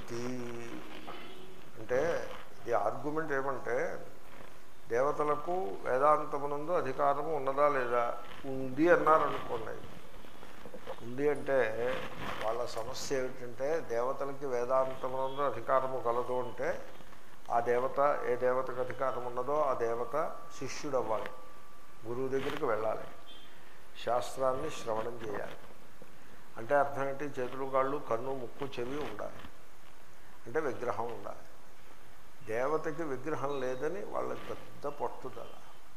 ఇది అంటే ఇది ఆర్గ్యుమెంట్ ఏమంటే దేవతలకు వేదాంతమునందు అధికారము ఉన్నదా లేదా ఉంది అన్నారనుకోండి ఉంది అంటే వాళ్ళ సమస్య ఏమిటంటే దేవతలకి వేదాంతమునందు అధికారము కలదు అంటే ఆ దేవత ఏ దేవతకు అధికారం ఉన్నదో ఆ దేవత శిష్యుడు అవ్వాలి గురువు దగ్గరికి వెళ్ళాలి శాస్త్రాన్ని శ్రవణం చేయాలి అంటే అర్థం ఏంటి చేతులు కాళ్ళు కన్ను ముక్కు చెవి ఉండాలి అంటే విగ్రహం ఉండాలి దేవతకి విగ్రహం లేదని వాళ్ళ పెద్ద పట్టుదల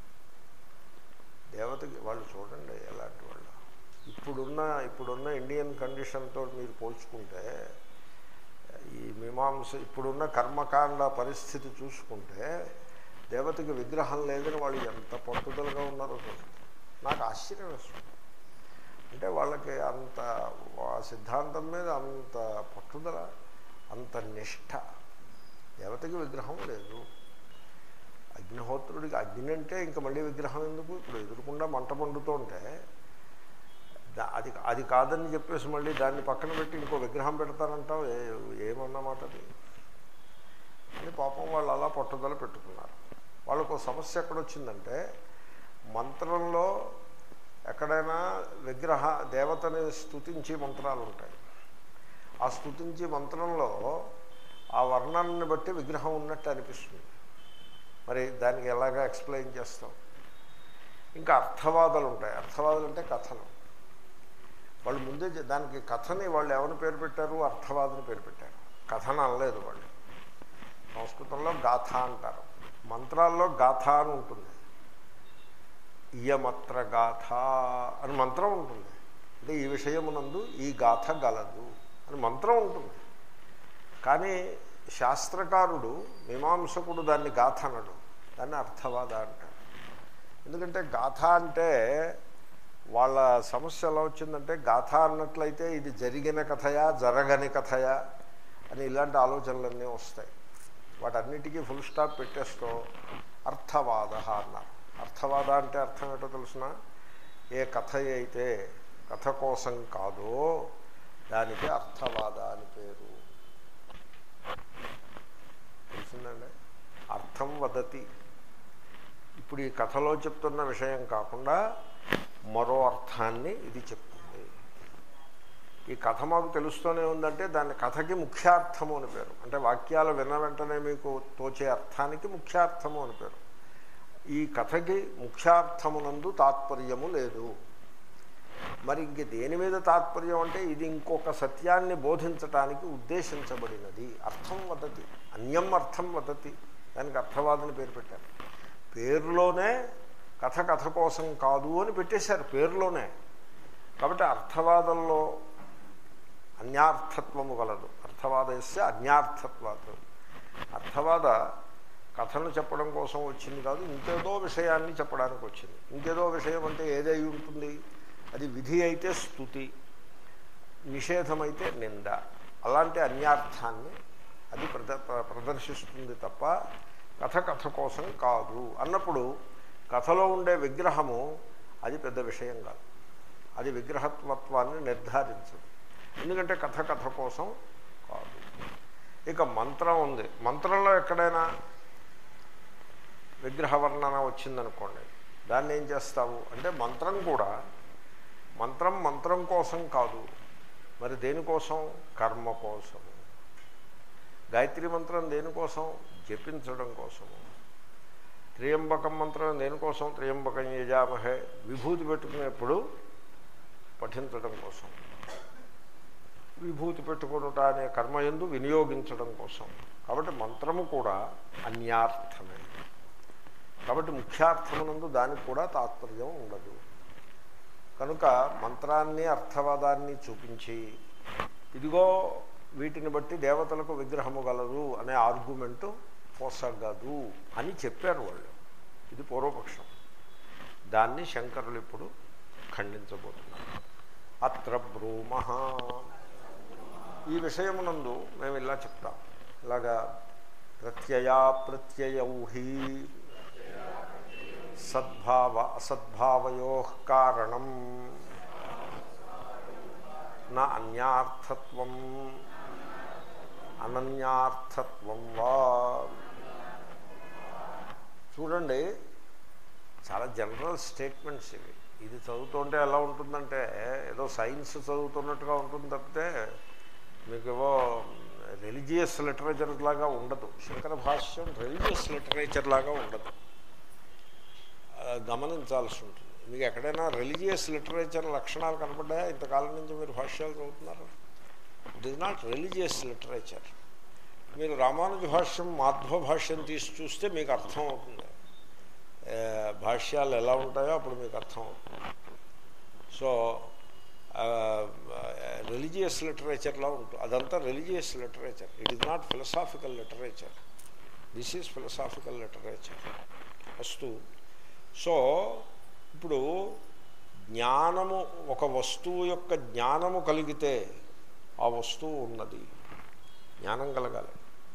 దేవతకి వాళ్ళు చూడండి ఎలాంటి వాళ్ళు ఇప్పుడున్న ఇప్పుడున్న ఇండియన్ కండిషన్తో మీరు పోల్చుకుంటే ఈ మీమాంస ఇప్పుడున్న కర్మకాండ పరిస్థితి చూసుకుంటే దేవతకి విగ్రహం లేదని వాళ్ళు ఎంత పట్టుదలగా ఉన్నారో చూడండి నాకు ఆశ్చర్యం వేస్తుంది అంటే వాళ్ళకి అంత ఆ సిద్ధాంతం మీద అంత పట్టుదల అంత నిష్ఠ దేవతకి విగ్రహం లేదు అగ్నిహోత్రుడికి అగ్ని అంటే ఇంకా మళ్ళీ విగ్రహం ఎందుకు ఇప్పుడు ఎదురుకుండా మంట మండుతూ ఉంటే దా- అది అది కాదని చెప్పేసి మళ్ళీ దాన్ని పక్కన పెట్టి ఇంకో విగ్రహం పెడతానంటావు ఏ ఏమన్నమాట అది అని పాపం వాళ్ళు అలా పట్టుదల పెట్టుకున్నారు వాళ్ళకు ఒక సమస్య ఎక్కడొచ్చిందంటే మంత్రంలో ఎక్కడైనా విగ్రహ దేవతని స్తుతించి మంత్రాలు ఉంటాయి ఆ స్తుతించి మంత్రంలో ఆ వర్ణాన్ని బట్టి విగ్రహం ఉన్నట్టు అనిపిస్తుంది మరి దానికి ఎలాగా ఎక్స్ప్లెయిన్ చేస్తాం ఇంకా అర్థవాదాలు ఉంటాయి అర్థవాదాలు అంటే కథనం వాళ్ళు ముందే చె- దానికి కథని వాళ్ళు ఎవరిని పేరు పెట్టారు అర్థవాదని పేరు పెట్టారు కథన అనలేదు వాళ్ళు సంస్కృతంలో గాథ అంటారు మంత్రాల్లో గాథ అని ఉంటుంది ఇయమత్ర గాథ అని మంత్రం ఉంటుంది అంటే ఈ విషయమునందు ఈ గాథ గలదు అని మంత్రం ఉంటుంది కానీ శాస్త్రకారుడు మీమాంసకుడు దాన్ని గాథ అనడు దాన్ని అర్థవాద అంటాడు ఎందుకంటే గాథ అంటే వాళ్ళ సమస్య ఎలా వచ్చిందంటే గాథ అన్నట్లయితే ఇది జరిగిన కథయా జరగని కథయా అని ఇలాంటి ఆలోచనలన్నీ వస్తాయి వాటన్నిటికీ ఫుల్ స్టాప్ పెట్టేస్తూ అర్థవాద అన్నారు అర్థవాద అంటే అర్థం ఏంటో తెలుసిన ఏ కథ అయితే కథ కోసం కాదో దానికి అర్థవాద అని పేరు తెలిసిందండి అర్థం వదతి ఇప్పుడు ఈ కథలో చెప్తున్న విషయం కాకుండా మరో అర్థాన్ని ఇది చెప్తుంది ఈ కథ మాకు తెలుస్తూనే ఉందంటే దాని కథకి ముఖ్యార్థము అని పేరు అంటే వాక్యాలు విన్న వెంటనే మీకు తోచే అర్థానికి ముఖ్యార్థము అని పేరు ఈ కథకి ముఖ్యార్థమునందు తాత్పర్యము లేదు మరి ఇంక దేని మీద తాత్పర్యం అంటే ఇది ఇంకొక సత్యాన్ని బోధించటానికి ఉద్దేశించబడినది అర్థం వదతి అన్యం అర్థం వదతి దానికి అర్థవాదని పేరు పెట్టారు పేరులోనే కథ కథ కోసం కాదు అని పెట్టేశారు పేరులోనే కాబట్టి అర్థవాదంలో అన్యార్థత్వము గలదు అర్థవాదస్య అన్యార్థత్వాదు అర్థవాద కథను చెప్పడం కోసం వచ్చింది కాదు ఇంకేదో విషయాన్ని చెప్పడానికి వచ్చింది ఇంకేదో విషయం అంటే ఏదై ఉంటుంది అది విధి అయితే స్థుతి నిషేధమైతే నింద అలాంటి అన్యార్థాన్ని అది ప్రద ప్ర- ప్రదర్శిస్తుంది తప్ప కథ కథ కోసం కాదు అన్నప్పుడు కథలో ఉండే విగ్రహము అది పెద్ద విషయం కాదు అది విగ్రహత్వత్వాన్ని నిర్ధారించదు ఎందుకంటే కథ కథ కోసం కాదు ఇక మంత్రం ఉంది మంత్రంలో ఎక్కడైనా విగ్రహ వర్ణన వచ్చిందనుకోండి దాన్ని ఏం చేస్తావు అంటే మంత్రం కూడా మంత్రం మంత్రం కోసం కాదు మరి దేనికోసం కర్మ కోసము గాయత్రి మంత్రం దేనికోసం జపించడం కోసము త్రియంబకం మంత్రం దేనికోసం త్రియంబకం యజామహే విభూతి పెట్టుకునేప్పుడు పఠించడం కోసం విభూతి పెట్టుకునుట అనే కర్మ ఎందు వినియోగించడం కోసం కాబట్టి మంత్రము కూడా అన్యార్థమే కాబట్టి ముఖ్యార్థమునందు దానికి కూడా తాత్పర్యం ఉండదు కనుక మంత్రాన్ని అర్థవాదాన్ని చూపించి ఇదిగో వీటిని బట్టి దేవతలకు విగ్రహము గలదు అనే ఆర్గ్యుమెంటు పోసగదు అని చెప్పారు వాళ్ళు ఇది పూర్వపక్షం దాన్ని శంకరులు ఇప్పుడు ఖండించబోతున్నారు అత్ర బ్రూమ ఈ విషయమునందు మేము ఇలా చెప్తాం ఇలాగా ప్రత్యయా ప్రత్యయౌ హి సద్భావ అసద్భావయో కారణం నా అన్యార్థత్వం అనన్యార్థత్వం వా చూడండి చాలా జనరల్ స్టేట్మెంట్స్ ఇవి ఇది చదువుతుంటే ఎలా ఉంటుందంటే ఏదో సైన్స్ చదువుతున్నట్టుగా ఉంటుంది తప్పితే మీకు ఏవో రిలీజియస్ లిటరేచర్ లాగా ఉండదు శంకర భాష్యం రిలీజియస్ లిటరేచర్ లాగా ఉండదు ఆ, గమనించాల్సి ఉంటుంది మీకు ఎక్కడైనా రిలీజియస్ లిటరేచర్ లక్షణాలు కనపడ్డాయా ఇంతకాలం నుంచి మీరు భాష్యాలు చదువుతున్నారు it is not religious literature మీరు రామానుజ భాష్యం మాధ్వ భాష్యం తీసి చూస్తే మీకు అర్థం అవుతుంది ఏ, భాష్యాలు ఎలా ఉంటాయో అప్పుడు మీకు అర్థం అవుతుంది సో రిలీజియస్ లిటరేచర్లో ఉంటుంది అదంతా religious literature it is not philosophical literature this is philosophical literature వస్తు సో ఇప్పుడు జ్ఞానము ఒక వస్తువు యొక్క జ్ఞానము కలిగితే ఆ వస్తువు ఉన్నది జ్ఞానం కలగాలి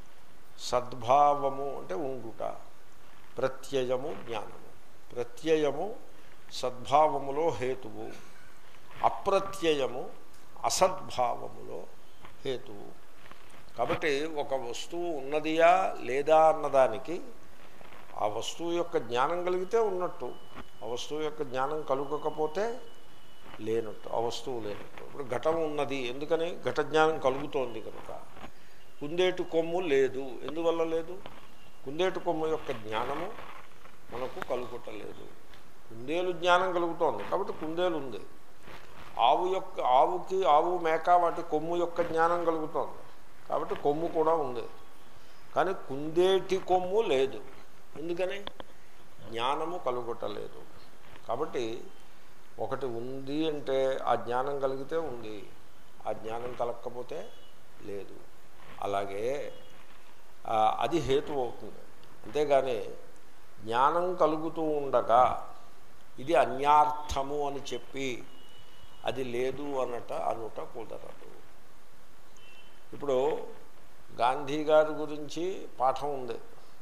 సద్భావము అంటే ఉండుట ప్రత్యయము జ్ఞానము ప్రత్యయము సద్భావములో హేతువు అప్రత్యయము అసద్భావములో హేతువు కాబట్టి ఒక వస్తువు ఉన్నదియా లేదా అన్నదానికి ఆ వస్తువు యొక్క జ్ఞానం కలిగితే ఉన్నట్టు ఆ వస్తువు యొక్క జ్ఞానం కలుగకపోతే లేనట్టు ఆ వస్తువు లేనట్టు ఇప్పుడు ఘటం ఉన్నది ఎందుకని ఘట జ్ఞానం కలుగుతోంది కనుక కుందేటు కొమ్ము లేదు ఎందువల్ల లేదు కుందేటు కొమ్ము యొక్క జ్ఞానము మనకు కలుగుటలేదు కుందేలు జ్ఞానం కలుగుతోంది కాబట్టి కుందేలు ఉంది ఆవు యొక్క ఆవుకి ఆవు మేక వాటి కొమ్ము యొక్క జ్ఞానం కలుగుతోంది కాబట్టి కొమ్ము కూడా ఉంది కానీ కుందేటి కొమ్ము లేదు ఎందుకని జ్ఞానము కలుగుటలేదు కాబట్టి ఒకటి ఉంది అంటే ఆ జ్ఞానం కలిగితే ఉంది ఆ జ్ఞానం కలగకపోతే లేదు అలాగే ఆ, అది హేతు అవుతుంది అంతేగాని జ్ఞానం కలుగుతూ ఉండగా ఇది అన్యార్థము అని చెప్పి అది లేదు అనట అనుట కుదరదు ఇప్పుడు గాంధీ గారి గురించి పాఠం ఉంది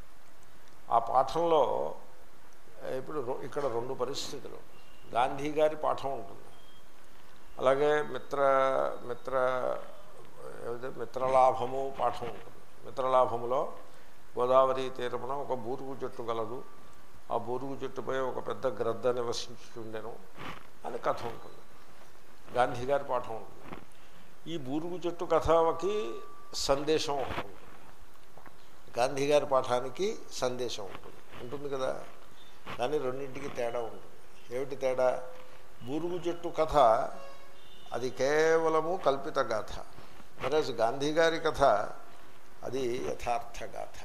ఆ పాఠంలో ఏ, ఇప్పుడు రొ- ఇక్కడ రెండు పరిస్థితులు గాంధీ గారి పాఠం ఉంటుంది అలాగే మిత్ర మిత్ర ఏమిటి మిత్రలాభము పాఠం ఉంటుంది మిత్రలాభములో గోదావరి తీరమున ఒక బూరుగు చెట్టు గలదు ఆ బూరుగు చెట్టుపై ఒక పెద్ద గ్రద్ద నివసించుండెను అని కథ ఉంటుంది గాంధీ గారి పాఠం ఉంటుంది ఈ బూరుగు చెట్టు కథకి సందేశం ఒకటి ఉంటుంది గాంధీ గారి పాఠానికి సందేశం ఉంటుంది ఉంటుంది కదా కానీ రెండింటికి తేడా ఉంటుంది ఏమిటి తేడా బూరుగు చెట్టు కథ అది కేవలము కల్పిత గాథ మరేజ్ గాంధీ గారి కథ అది యథార్థ గాథ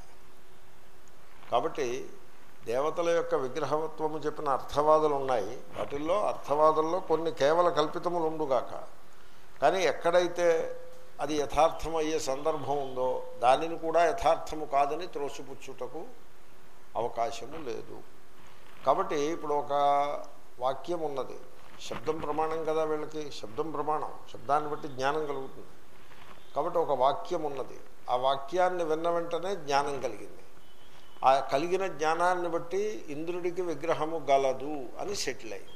కాబట్టి దేవతల యొక్క విగ్రహవత్వము చెప్పిన అర్థవాదులు ఉన్నాయి వాటిల్లో అర్థవాదుల్లో కొన్ని కేవల కల్పితములు ఉండుగాక కానీ ఎక్కడైతే అది యథార్థమయ్యే సందర్భం ఉందో దానిని కూడా యథార్థము కాదని త్రోసిపుచ్చుటకు అవకాశము లేదు కాబట్టి ఇప్పుడు ఒక వాక్యం ఉన్నది శబ్దం ప్రమాణం కదా వీళ్ళకి శబ్దం ప్రమాణం శబ్దాన్ని బట్టి జ్ఞానం కలుగుతుంది కాబట్టి ఒక వాక్యం ఉన్నది ఆ వాక్యాన్ని విన్న వెంటనే జ్ఞానం కలిగింది ఆ కలిగిన జ్ఞానాన్ని బట్టి ఇంద్రుడికి విగ్రహము గలదు అని సెటిల్ అయింది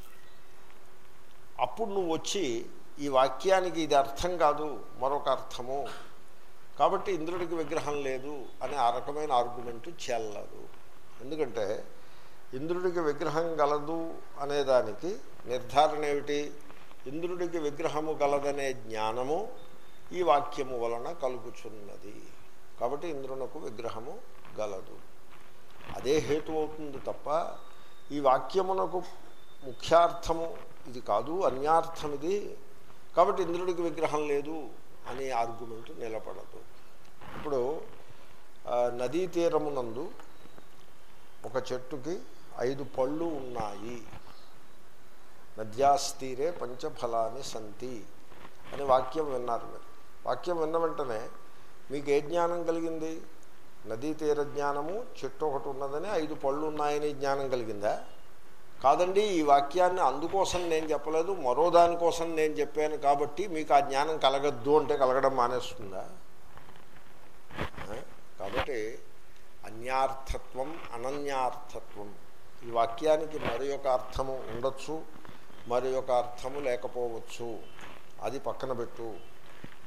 అప్పుడు నువ్వు వచ్చి ఈ వాక్యానికి ఇది అర్థం కాదు మరొక అర్థము కాబట్టి ఇంద్రుడికి విగ్రహం లేదు అనే ఆ రకమైన ఆర్గ్యుమెంటు చెల్లదు ఎందుకంటే ఇంద్రుడికి విగ్రహం గలదు అనేదానికి నిర్ధారణ ఏమిటి ఇంద్రుడికి విగ్రహము గలదనే జ్ఞానము ఈ వాక్యము వలన కలుగుచున్నది కాబట్టి ఇంద్రునకు విగ్రహము గలదు అదే హేతు అవుతుంది తప్ప ఈ వాక్యమునకు ముఖ్యార్థము ఇది కాదు అన్యార్థం ఇది కాబట్టి ఇంద్రుడికి విగ్రహం లేదు అనే ఆర్గ్యుమెంట్ నిలబడదు ఇప్పుడు ఆ, నదీ తీరమునందు ఒక చెట్టుకి ఐదు పళ్ళు ఉన్నాయి నద్యాస్తీరే పంచఫలాని సంతి అని వాక్యం విన్నారు మీరు వాక్యం విన్న వెంటనే మీకు ఏ జ్ఞానం కలిగింది నదీ తీర జ్ఞానము చెట్టు ఒకటి ఉన్నదని ఐదు పళ్ళు ఉన్నాయని జ్ఞానం కలిగిందా కాదండి ఈ వాక్యాన్ని అందుకోసం నేను చెప్పలేదు మరో దానికోసం నేను చెప్పాను కాబట్టి మీకు ఆ జ్ఞానం కలగద్దు అంటే కలగడం మానేస్తుందా ఆ? కాబట్టి అన్యార్థత్వం అనన్యార్థత్వం ఈ వాక్యానికి మరి ఒక అర్థము ఉండొచ్చు మరి ఒక అర్థము లేకపోవచ్చు అది పక్కన పెట్టు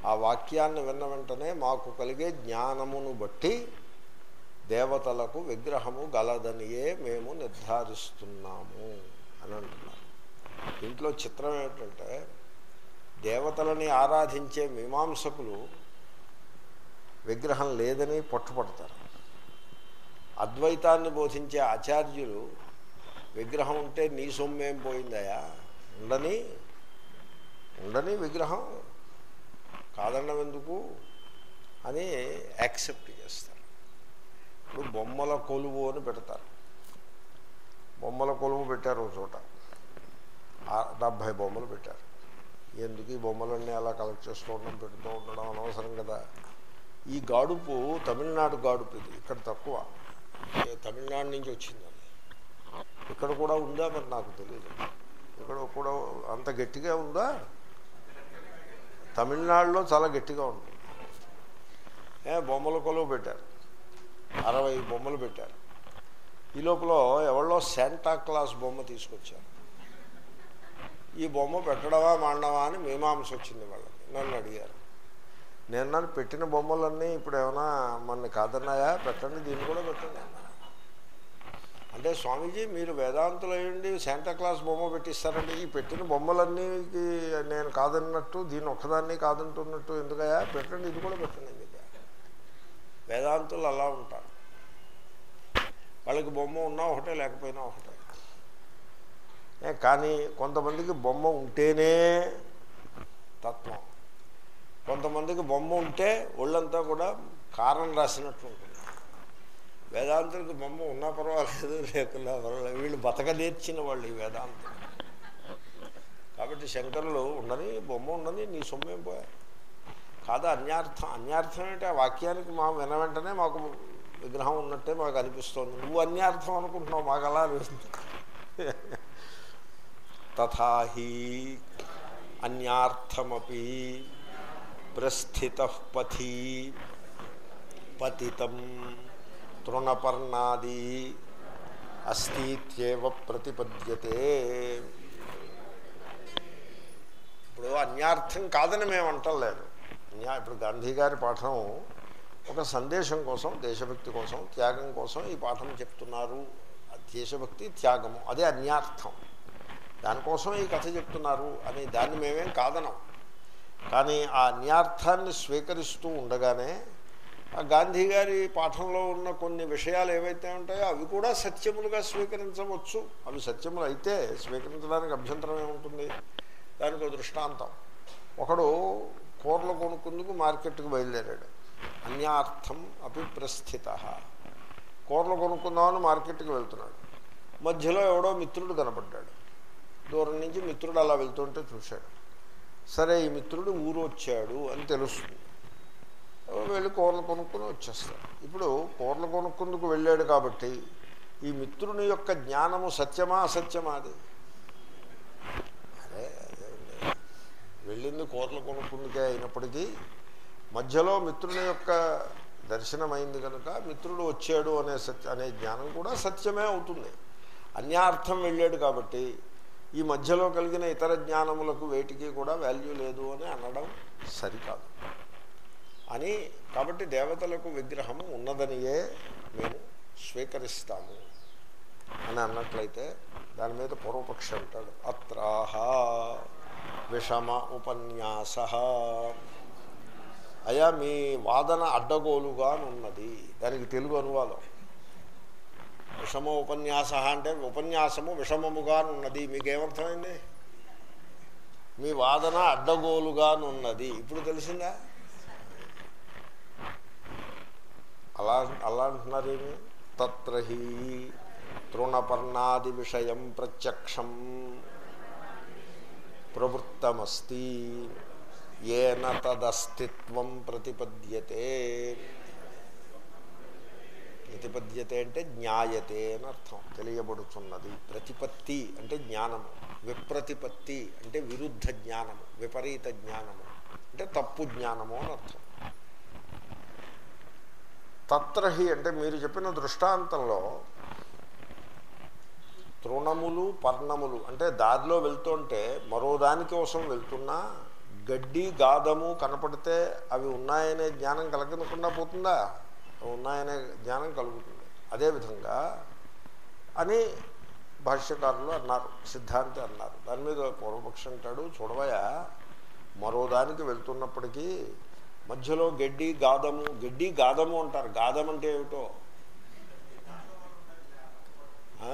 ఆ వాక్యాన్ని విన్న వెంటనే మాకు కలిగే జ్ఞానమును బట్టి దేవతలకు విగ్రహము గలదనియే మేము నిర్ధారిస్తున్నాము అని అంటున్నారు దీంట్లో చిత్రం ఏమిటంటే దేవతలని ఆరాధించే మీమాంసకులు విగ్రహం లేదని పట్టుపడతారు అద్వైతాన్ని బోధించే ఆచార్యులు విగ్రహం ఉంటే నీ సొమ్మేం పోయిందయా ఉండని ఉండని విగ్రహం కాదనడం ఎందుకు అని యాక్సెప్ట్ చేస్తారు ఇప్పుడు బొమ్మల కొలువు అని పెడతారు బొమ్మల కొలువు పెట్టారు ఒక చోట ఆ డెబ్భై బొమ్మలు పెట్టారు ఎందుకు ఈ బొమ్మలన్నీ అలా కలెక్ట్ చేస్తూ ఉండడం పెడుతూ ఉండడం అనవసరం కదా ఈ గాడుపు తమిళనాడు గాడుపు ఇది ఇక్కడ తక్కువ ఏ తమిళనాడు నుంచి వచ్చింది అది. ఇక్కడ కూడా ఉందా మరి నాకు తెలియదు ఇక్కడ కూడా అంత గట్టిగా ఉందా తమిళనాడులో చాలా గట్టిగా ఉంది ఏ బొమ్మల కొలువు పెట్టారు అరవై బొమ్మలు పెట్టారు ఈ లోపల ఎవరో శాంటా క్లాస్ బొమ్మ తీసుకొచ్చారు ఈ బొమ్మ పెట్టడమా మాండవా అని మీమాంస వచ్చింది వాళ్ళకి నన్ను అడిగారు నేను నన్ను పెట్టిన బొమ్మలన్నీ ఇప్పుడు ఏమైనా మన కాదన్నాయా పెట్టండి దీన్ని కూడా పెట్టండి అన్నా. అంటే స్వామీజీ మీరు వేదాంతులు అయ్యండి శాంటా క్లాస్ బొమ్మ పెట్టిస్తారండి ఈ పెట్టిన బొమ్మలన్నీకి నేను కాదన్నట్టు దీన్ని ఒక్కదాన్ని కాదంటున్నట్టు ఎందుకయ్యా పెట్టండి ఇది కూడా పెట్టండి మీకు వేదాంతులు అలా ఉంటారు వాళ్ళకి బొమ్మ ఉన్నా ఒకటే లేకపోయినా ఒకటే ఏ, కానీ కొంతమందికి బొమ్మ ఉంటేనే తత్వం కొంతమందికి బొమ్మ ఉంటే ఒళ్ళంతా కూడా కారం రాసినట్టు ఉంటుంది వేదాంతులకు బొమ్మ ఉన్నా పర్వాలేదు లేకున్నా పర్వాలేదు వీళ్ళు బతక నేర్చిన వాళ్ళు ఈ వేదాంతం కాబట్టి శంకరులు ఉండని బొమ్మ ఉండని నీ సొమ్మేం పోయా కాదు అన్యార్థం అన్యార్థం ఏంటి ఆ వాక్యానికి మా విన వెంటనే మాకు విగ్రహం ఉన్నట్టే మాకు అనిపిస్తోంది నువ్వు అన్యార్థం అనుకుంటున్నావు మాకు అలా అనిపిస్తుంది తథాహి అన్యార్థమపి ప్రస్థిత పథి పతితం తృణపర్ణాది అస్తిత్యేవ ప్రతిపద్యతే ఇప్పుడు అన్యార్థం కాదని మేము అంటలేదు అన్యా ఇప్పుడు గాంధీ గారి పాఠం ఒక సందేశం కోసం దేశభక్తి కోసం త్యాగం కోసం ఈ పాఠం చెప్తున్నారు ఆ దేశభక్తి త్యాగము అదే అన్యార్థం దానికోసం ఈ కథ చెప్తున్నారు అని దాన్ని మేమేం కాదనం కానీ ఆ అన్యార్థాన్ని స్వీకరిస్తూ ఉండగానే ఆ గాంధీ గారి పాఠంలో ఉన్న కొన్ని విషయాలు ఏవైతే ఉంటాయో అవి కూడా సత్యములుగా స్వీకరించవచ్చు అవి సత్యములు అయితే స్వీకరించడానికి అభ్యంతరం ఏముంటుంది దానికి ఒక దృష్టాంతం ఒకడు కూరలు కొనుక్కుందుకు మార్కెట్కి బయలుదేరాడు అన్యార్థం అపి ప్రస్థిత కూరలు కొనుక్కుందామని మార్కెట్కి వెళ్తున్నాడు మధ్యలో ఎవడో మిత్రుడు కనపడ్డాడు దూరం నుంచి మిత్రుడు అలా వెళ్తుంటే చూశాడు సరే ఈ మిత్రుడు ఊరు వచ్చాడు అని తెలుస్తుంది వెళ్ళి కూరలు కొనుక్కొని వచ్చేస్తాడు ఇప్పుడు కూరలు కొనుక్కుందుకు వెళ్ళాడు కాబట్టి ఈ మిత్రుని యొక్క జ్ఞానము సత్యమా అసత్యమా అది అదే అదేండి. వెళ్ళింది కూరలు కొనుక్కుందుకే అయినప్పటికీ మధ్యలో మిత్రుని యొక్క దర్శనమైంది కనుక మిత్రుడు వచ్చాడు అనే సత్య అనే జ్ఞానం కూడా సత్యమే అవుతుంది అన్యార్థం వెళ్ళాడు కాబట్టి ఈ మధ్యలో కలిగిన ఇతర జ్ఞానములకు వేటికి కూడా వాల్యూ లేదు అని అనడం సరికాదు అని కాబట్టి దేవతలకు విగ్రహము ఉన్నదనియే మేము స్వీకరిస్తాము అని అన్నట్లయితే దాని మీద పూర్వపక్షి అంటాడు అత్రాహ విషమ ఉపన్యాస అయా మీ వాదన అడ్డగోలుగా ఉన్నది దానికి తెలుగు అనువాదం విషమ ఉపన్యాస అంటే ఉపన్యాసము విషమముగా ఉన్నది మీకేమర్థమైంది మీ వాదన అడ్డగోలుగానున్నది ఇప్పుడు తెలిసిందా అలా అలా అంటున్నారేమి తత్ర హి తృణపర్ణాది విషయం ప్రత్యక్షం ప్రవృత్తమస్తి ఏన తదస్తిత్వం ప్రతిపద్యతే ప్రతిపద్యతే అంటే జ్ఞాయతే అని అర్థం తెలియబడుతున్నది ప్రతిపత్తి అంటే జ్ఞానము విప్రతిపత్తి అంటే విరుద్ధ జ్ఞానము విపరీత జ్ఞానము అంటే తప్పు జ్ఞానము అని అర్థం తత్రహి అంటే మీరు చెప్పిన దృష్టాంతంలో తృణములు పర్ణములు అంటే దారిలో వెళ్తుంటే మరో దాని కోసం వెళ్తున్నా గడ్డి గాదము కనపడితే అవి ఉన్నాయనే జ్ఞానం కలగకుండా పోతుందా అవి ఉన్నాయనే జ్ఞానం కలుగుతుంది అదేవిధంగా అని భాష్యకారులు అన్నారు సిద్ధాంతి అన్నారు దాని మీద పూర్వపక్షం అంటాడు చూడవయా మరో దానికి వెళ్తున్నప్పటికీ మధ్యలో గడ్డి గాదము గడ్డి గాదము అంటారు గాదం అంటే ఏమిటో ఆ?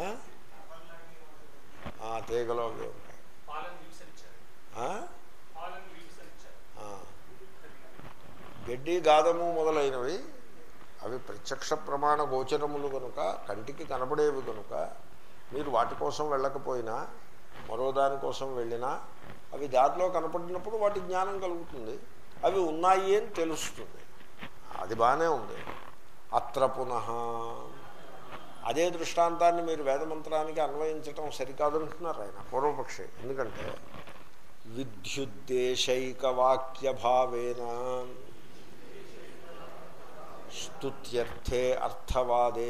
ఆ, తీగలో అవి ఉంటాయి పాలన్ లీవ్స్ అని ఇచ్చారు ఆ? పాలన్ లీవ్స్ అని ఇచ్చారు ఆ. గడ్డి గాదము మొదలైనవి అవి ప్రత్యక్ష ప్రమాణ గోచరములు కనుక కంటికి కనబడేవి కనుక మీరు వాటి కోసం వెళ్ళకపోయినా మరో దానికోసం వెళ్ళినా అవి దారిలో కనపడినప్పుడు వాటి జ్ఞానం కలుగుతుంది అవి ఉన్నాయి అని తెలుస్తుంది అది బాగానే ఉంది అత్ర పునః అదే దృష్టాంతాన్ని మీరు వేదమంత్రానికి అన్వయించటం సరికాదంటున్నారు ఆయన పూర్వపక్షి ఎందుకంటే విద్యుద్దేశైకవాక్యభావేన స్తుత్యర్థే అర్థవాదే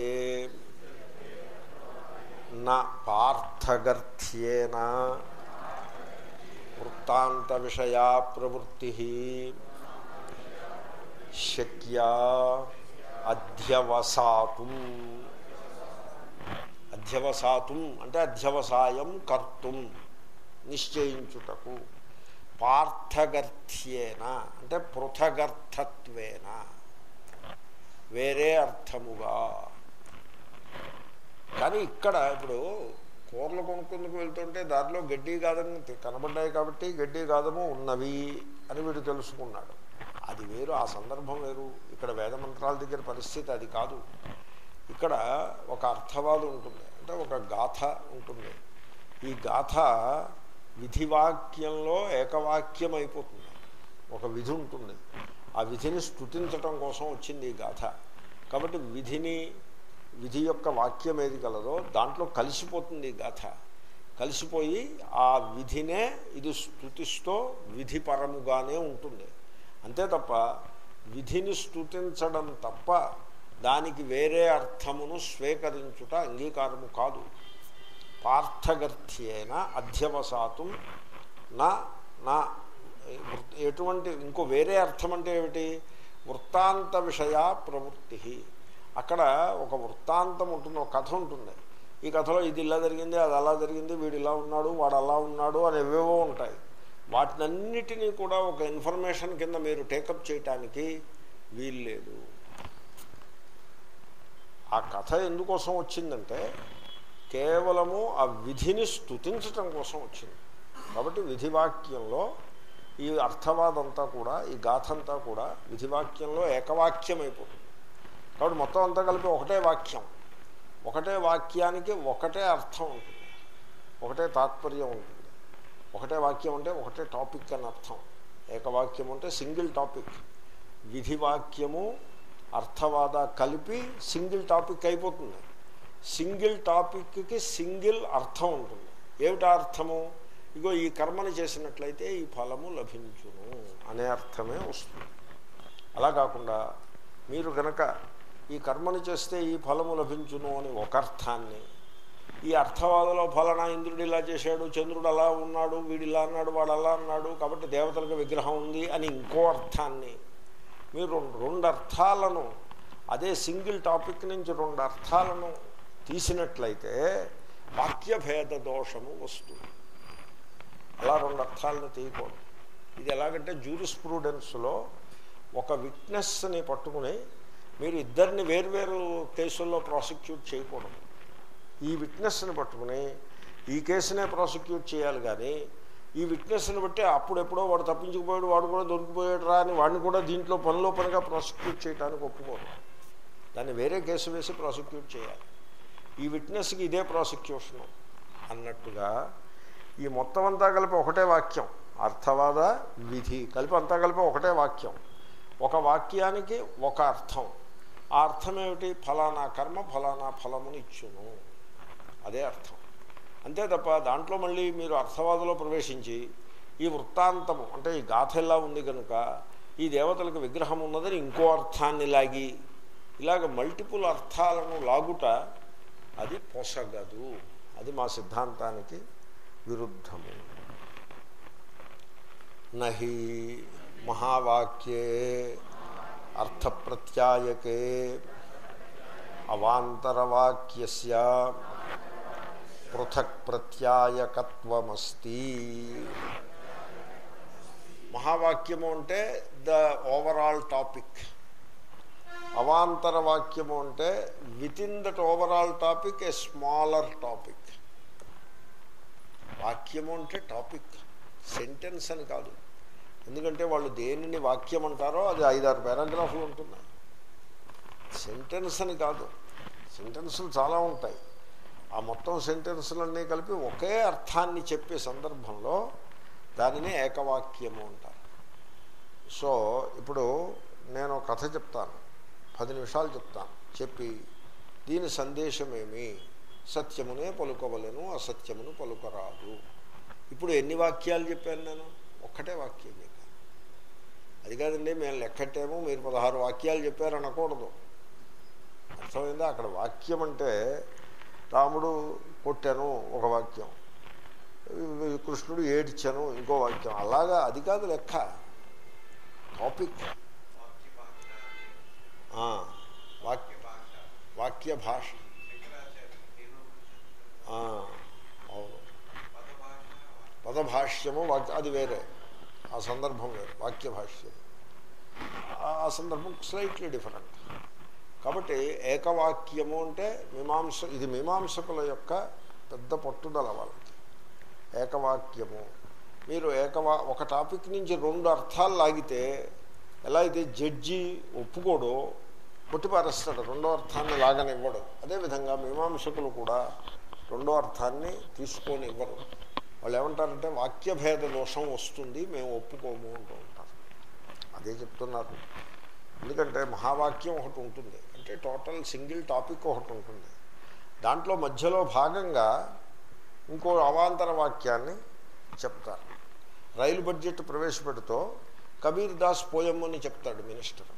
న పార్థగర్థ్యేన వృత్తాంత విషయా ప్రవృత్తి శక్యా అధ్యవసాతుం అధ్యవసాతుం అంటే అధ్యవసాయం కర్తుం నిశ్చయించుటకు పార్థగర్థ్యేన అంటే పృథగర్థత్వేన వేరే అర్థముగా కానీ ఇక్కడ ఇప్పుడు కూరలు కొనుక్కుందుకు వెళ్తుంటే దారిలో గడ్డి గాదము కనబడ్డాయి కాబట్టి గడ్డి గాదము ఉన్నవి అని వీడు తెలుసుకున్నాడు అది వేరు ఆ సందర్భం వేరు ఇక్కడ వేదమంత్రాల దగ్గర పరిస్థితి అది కాదు ఇక్కడ ఒక అర్థవాదం ఉంటుంది అంటే ఒక గాథ ఉంటుంది ఈ గాథ విధివాక్యంలో ఏకవాక్యం అయిపోతుంది ఒక విధి ఉంటుంది ఆ విధిని స్థుతించటం కోసం వచ్చింది ఈ గాథ కాబట్టి విధిని విధి యొక్క వాక్యం ఏది కలదో దాంట్లో కలిసిపోతుంది ఈ గాథ కలిసిపోయి ఆ విధినే ఇది స్థుతిస్తూ విధిపరముగానే ఉంటుంది అంతే తప్ప విధిని స్థుతించడం తప్ప దానికి వేరే అర్థమును స్వీకరించుట అంగీకారము కాదు పార్థగర్థ్యేన అధ్యవసాతం నా నా ఎటువంటి ఇంకో వేరే అర్థం అంటే ఏమిటి వృత్తాంత విషయ ప్రవృత్తి అక్కడ ఒక వృత్తాంతం ఉంటుంది ఒక కథ ఉంటుంది ఈ కథలో ఇది ఇలా జరిగింది అది అలా జరిగింది వీడు ఇలా ఉన్నాడు వాడు అలా ఉన్నాడు అని ఏవేవో ఉంటాయి వాటినన్నిటినీ కూడా ఒక ఇన్ఫర్మేషన్ కింద మీరు టేకప్ చేయటానికి వీల్లేదు ఆ కథ ఎందుకోసం వచ్చిందంటే కేవలము ఆ విధిని స్థుతించటం కోసం వచ్చింది కాబట్టి విధివాక్యంలో ఈ అర్థవాదంతా కూడా ఈ గాథ అంతా కూడా విధివాక్యంలో ఏకవాక్యం అయిపోతుంది కాబట్టి మొత్తం అంతా కలిపి ఒకటే వాక్యం ఒకటే వాక్యానికి ఒకటే అర్థం ఉంటుంది ఒకటే తాత్పర్యం ఉంటుంది ఒకటే వాక్యం అంటే ఒకటే టాపిక్ అని అర్థం ఏకవాక్యం అంటే సింగిల్ టాపిక్ విధివాక్యము అర్థవాద కలిపి సింగిల్ టాపిక్ అయిపోతుంది సింగిల్ టాపిక్కి సింగిల్ అర్థం ఉంటుంది ఏమిటా అర్థము ఇగో ఈ కర్మని చేసినట్లయితే ఈ ఫలము లభించును అనే అర్థమే వస్తుంది అలా కాకుండా మీరు కనుక ఈ కర్మని చేస్తే ఈ ఫలము లభించును అని ఒక అర్థాన్ని ఈ అర్థవాదలో ఫలానా ఇంద్రుడు ఇలా చేశాడు చంద్రుడు అలా ఉన్నాడు వీడు ఇలా అన్నాడు వాడు అలా అన్నాడు కాబట్టి దేవతలకు విగ్రహం ఉంది అని ఇంకో అర్థాన్ని మీరు రెండు రెండు అర్థాలను అదే సింగిల్ టాపిక్ నుంచి రెండు అర్థాలను తీసినట్లయితే వాక్యభేద దోషము వస్తుంది అలా రెండు అర్థాలను తీయకూడదు ఇది ఎలాగంటే జూరిస్ప్రూడెన్స్లో ఒక విట్నెస్ని పట్టుకుని మీరు ఇద్దరిని వేర్వేరు కేసుల్లో ప్రాసిక్యూట్ చేయకూడదు ఈ విట్నెస్ని పట్టుకుని ఈ కేసునే ప్రాసిక్యూట్ చేయాలి కానీ ఈ విట్నెస్ని బట్టి అప్పుడెప్పుడో వాడు తప్పించుకుపోయాడు వాడు కూడా దొరికిపోయాడు రా అని వాడిని కూడా దీంట్లో పనిలో పనిగా ప్రాసిక్యూట్ చేయడానికి ఒప్పుకోరు దాన్ని వేరే కేసు వేసి ప్రాసిక్యూట్ చేయాలి ఈ విట్నెస్కి ఇదే ప్రాసిక్యూషను అన్నట్టుగా ఈ మొత్తం అంతా కలిపి ఒకటే వాక్యం అర్థవాద విధి కలిపి అంతా కలిపి ఒకటే వాక్యం ఒక వాక్యానికి ఒక అర్థం ఆ అర్థం ఏమిటి ఫలానా కర్మ ఫలానా ఫలమును ఇచ్చును అదే అర్థం అంతే తప్ప దాంట్లో మళ్ళీ మీరు అర్థవాదలో ప్రవేశించి ఈ వృత్తాంతము అంటే ఈ గాథ ఎలా ఉంది కనుక ఈ దేవతలకు విగ్రహం ఉన్నదని ఇంకో అర్థాన్ని లాగి ఇలాగ మల్టిపుల్ అర్థాలను లాగుట అది పొసగదు అది మా సిద్ధాంతానికి విరుద్ధము నహి మహావాక్యే అర్థప్రత్యాయకే అవాంతరవాక్యస్య పృథక్ ప్రత్యాయకత్వమస్తి మహావాక్యము అంటే ద ఓవరాల్ టాపిక్ అవాంతర వాక్యము అంటే within that overall topic a smaller topic వాక్యము అంటే టాపిక్ సెంటెన్స్ అని కాదు ఎందుకంటే వాళ్ళు దేనిని వాక్యం అంటారో అది ఐదారు పారాగ్రాఫ్లు ఉంటుంది సెంటెన్స్ అని కాదు సెంటెన్సులు చాలా ఉంటాయి ఆ మొత్తం సెంటెన్సులన్నీ కలిపి ఒకే అర్థాన్ని చెప్పే సందర్భంలో దానిని ఏకవాక్యము అంటారు సో ఇప్పుడు నేను ఒక కథ చెప్తాను పది నిమిషాలు చెప్తాను చెప్పి దీని సందేశమేమి సత్యమునే పలుకోవలను అసత్యమును పలుకరాదు ఇప్పుడు ఎన్ని వాక్యాలు చెప్పాను నేను ఒక్కటే వాక్యం చెప్పాను అది కాదండి మేము లెక్కట్టేమో మీరు పదహారు వాక్యాలు చెప్పారు అనకూడదు అర్థమైందా అక్కడ వాక్యం అంటే రాముడు కొట్టాను ఒక వాక్యం కృష్ణుడు ఏడ్చాను ఇంకో వాక్యం అలాగా అది కాదు లెక్క టాపిక్ ఆ, వాక్య వాక్య భాష ఆ, అవును పదభాష్యము వాక్య అది వేరే ఆ సందర్భం వేరు వాక్య భాష్యం ఆ- ఆ సందర్భం స్లైట్లీ డిఫరెంట్ కాబట్టి ఏకవాక్యము అంటే మీమాంస ఇది మీమాంసకుల యొక్క పెద్ద పట్టుదల వాళ్ళకి ఏకవాక్యము మీరు ఏకవా ఒక టాపిక్ నుంచి రెండు అర్థాలు లాగితే ఎలా అయితే జడ్జి ఒప్పుకోడో కొట్టిపారేస్తాడు రెండో అర్థాన్ని లాగనివ్వడు అదేవిధంగా మీమాంసకులు కూడా రెండో అర్థాన్ని తీసుకొని ఇవ్వరు వాళ్ళు ఏమంటారంటే వాక్యభేద దోషం వస్తుంది మేము ఒప్పుకోము అంటూ ఉంటారు అదే చెప్తున్నారు ఎందుకంటే మహావాక్యం ఒకటి ఉంటుంది అంటే టోటల్ సింగిల్ టాపిక్ ఒకటి ఉంటుంది దాంట్లో మధ్యలో భాగంగా ఇంకో అవాంతర వాక్యాన్ని చెప్తారు రైలు బడ్జెట్ ప్రవేశపెడుతూ కబీర్ దాస్ పోయం అని చెప్తాడు మినిస్టర్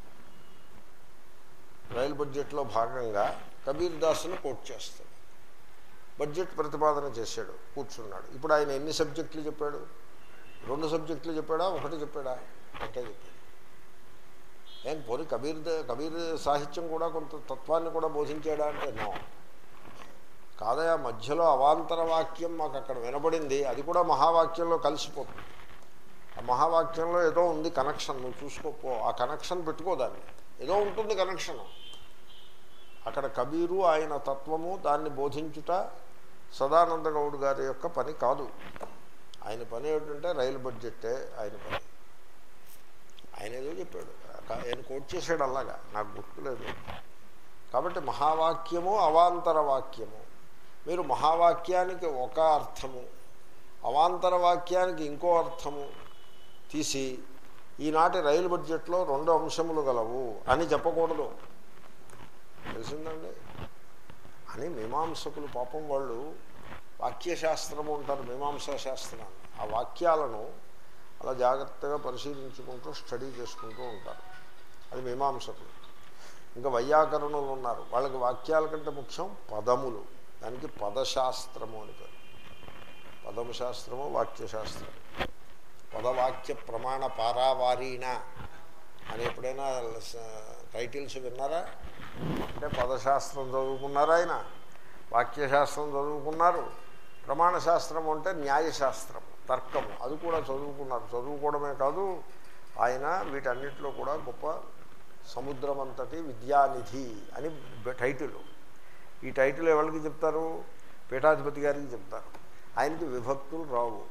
రైలు బడ్జెట్లో భాగంగా కబీర్ దాస్ను కోట్ చేస్తాడు బడ్జెట్ ప్రతిపాదన చేశాడు కూర్చున్నాడు ఇప్పుడు ఆయన ఎన్ని సబ్జెక్టులు చెప్పాడు రెండు సబ్జెక్టులు చెప్పాడా ఒకటి చెప్పాడా ఒకటే చెప్పాడు ఏం పోనీ కబీర్ ద- కబీర్ సాహిత్యం కూడా కొంత తత్వాన్ని కూడా బోధించాడా అంటే నో కాదయా మధ్యలో అవాంతర వాక్యం మాకు అక్కడ వినబడింది అది కూడా మహావాక్యంలో కలిసిపోతుంది ఆ మహావాక్యంలో ఏదో ఉంది కనెక్షన్ నువ్వు చూసుకోపో ఆ కనెక్షన్ పెట్టుకోదాన్ని ఏదో ఉంటుంది కనెక్షన్ అక్కడ కబీరు ఆయన తత్వము దాన్ని బోధించుట సదానంద గౌడ్ గారి యొక్క పని కాదు ఆయన పని ఏమిటంటే రైలు బడ్జెట్టే ఆయన పని ఆయన ఏదో చెప్పాడు ఆయన కోట్ చేశాడు అలాగా నాకు గుర్తులేదు కాబట్టి మహావాక్యము అవాంతర వాక్యము మీరు మహావాక్యానికి ఒక అర్థము అవాంతర వాక్యానికి ఇంకో అర్థము తీసి ఈనాటి రైలు బడ్జెట్లో రెండు అంశములు గలవు అని చెప్పకూడదు తెలిసిందండి అని మీమాంసకులు పాపం వాళ్ళు వాక్యశాస్త్రము ఉంటారు మీమాంసా శాస్త్రాన్ని ఆ వాక్యాలను అలా జాగ్రత్తగా పరిశీలించుకుంటూ స్టడీ చేసుకుంటూ ఉంటారు అది మీమాంసకులు ఇంకా వైయాకరణులు ఉన్నారు వాళ్ళకి వాక్యాల కంటే ముఖ్యం పదములు దానికి పదశాస్త్రము అని పేరు పదము శాస్త్రము వాక్యశాస్త్రం పదవాక్య ప్రమాణ పారావారీణ అని ఎప్పుడైనా స- టైటిల్స్ విన్నారా అంటే పదశాస్త్రం చదువుకున్నారా ఆయన వాక్యశాస్త్రం చదువుకున్నారు ప్రమాణశాస్త్రం అంటే న్యాయశాస్త్రం తర్కము అది కూడా చదువుకున్నారు చదువుకోవడమే కాదు ఆయన వీటన్నిటిలో కూడా గొప్ప సముద్రమంతటి విద్యానిధి అని బె- టైటిల్ ఈ టైటిల్ ఎవరికి చెప్తారు పీఠాధిపతి గారికి చెప్తారు ఆయనకి విభక్తులు రావు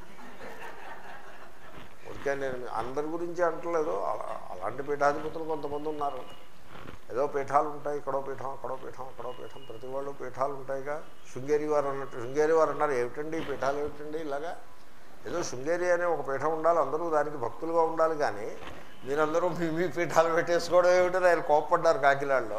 ఊరికే నేను అందరి గురించి అంటలేదు అలా- అలాంటి పీఠాధిపతులు కొంతమంది ఉన్నారు ఏదో పీఠాలు ఉంటాయి ఇక్కడో పీఠం అక్కడో పీఠం అక్కడో పీఠం ప్రతి వాళ్ళు పీఠాలు ఉంటాయిగా శృంగేరి వారు అన్నట్టు శృంగేరి వారు అన్నారు ఏమిటండి ఈ పీఠాలు ఏమిటండి ఇలాగా ఏదో శృంగేరి అనే ఒక పీఠం ఉండాలి అందరూ దానికి భక్తులుగా ఉండాలి కానీ మీరందరూ మీ మీ పీఠాలు పెట్టేసుకోవడం ఏమిటని ఆయన కోప్పడ్డారు కాకినాడలో